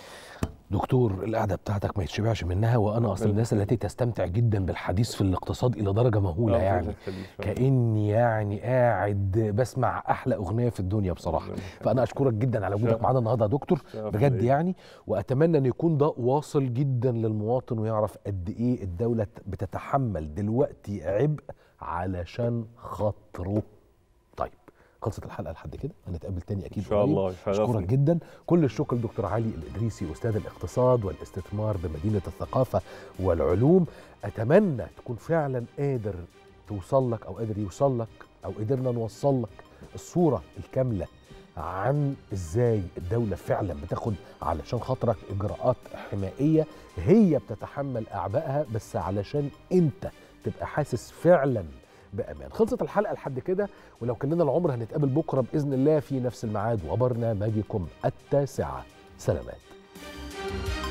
دكتور القعده بتاعتك ما يتشبعش منها وانا اصلا الناس التي تستمتع جدا بالحديث في الاقتصاد الى درجه مهوله ربنا يعني يخليك. كاني يعني قاعد بسمع احلى اغنيه في الدنيا بصراحه فانا اشكرك جدا على وجودك شرف. معانا النهارده يا دكتور شرف بجد ليا. يعني واتمنى ان يكون ده واصل جدا للمواطن ويعرف قد ايه الدوله بتتحمل دلوقتي عبء علشان خاطره طيب خلصت الحلقه لحد كده هنتقابل تاني اكيد إن شاء قريب. الله، اشكرك يشرفني. جدا كل الشكر لدكتور علي الادريسي استاذ الاقتصاد والاستثمار بمدينه الثقافه والعلوم اتمنى تكون فعلا قادر توصل لك او قادر يوصل لك او قدرنا نوصل لك الصوره الكامله عن ازاي الدوله فعلا بتاخد علشان خاطرك اجراءات حمائيه هي بتتحمل اعبائها بس علشان انت تبقى حاسس فعلا بامان خلصت الحلقه لحد كده ولو كان لنا العمر هنتقابل بكره باذن الله في نفس الميعاد وبرنامجكم التاسعه سلامات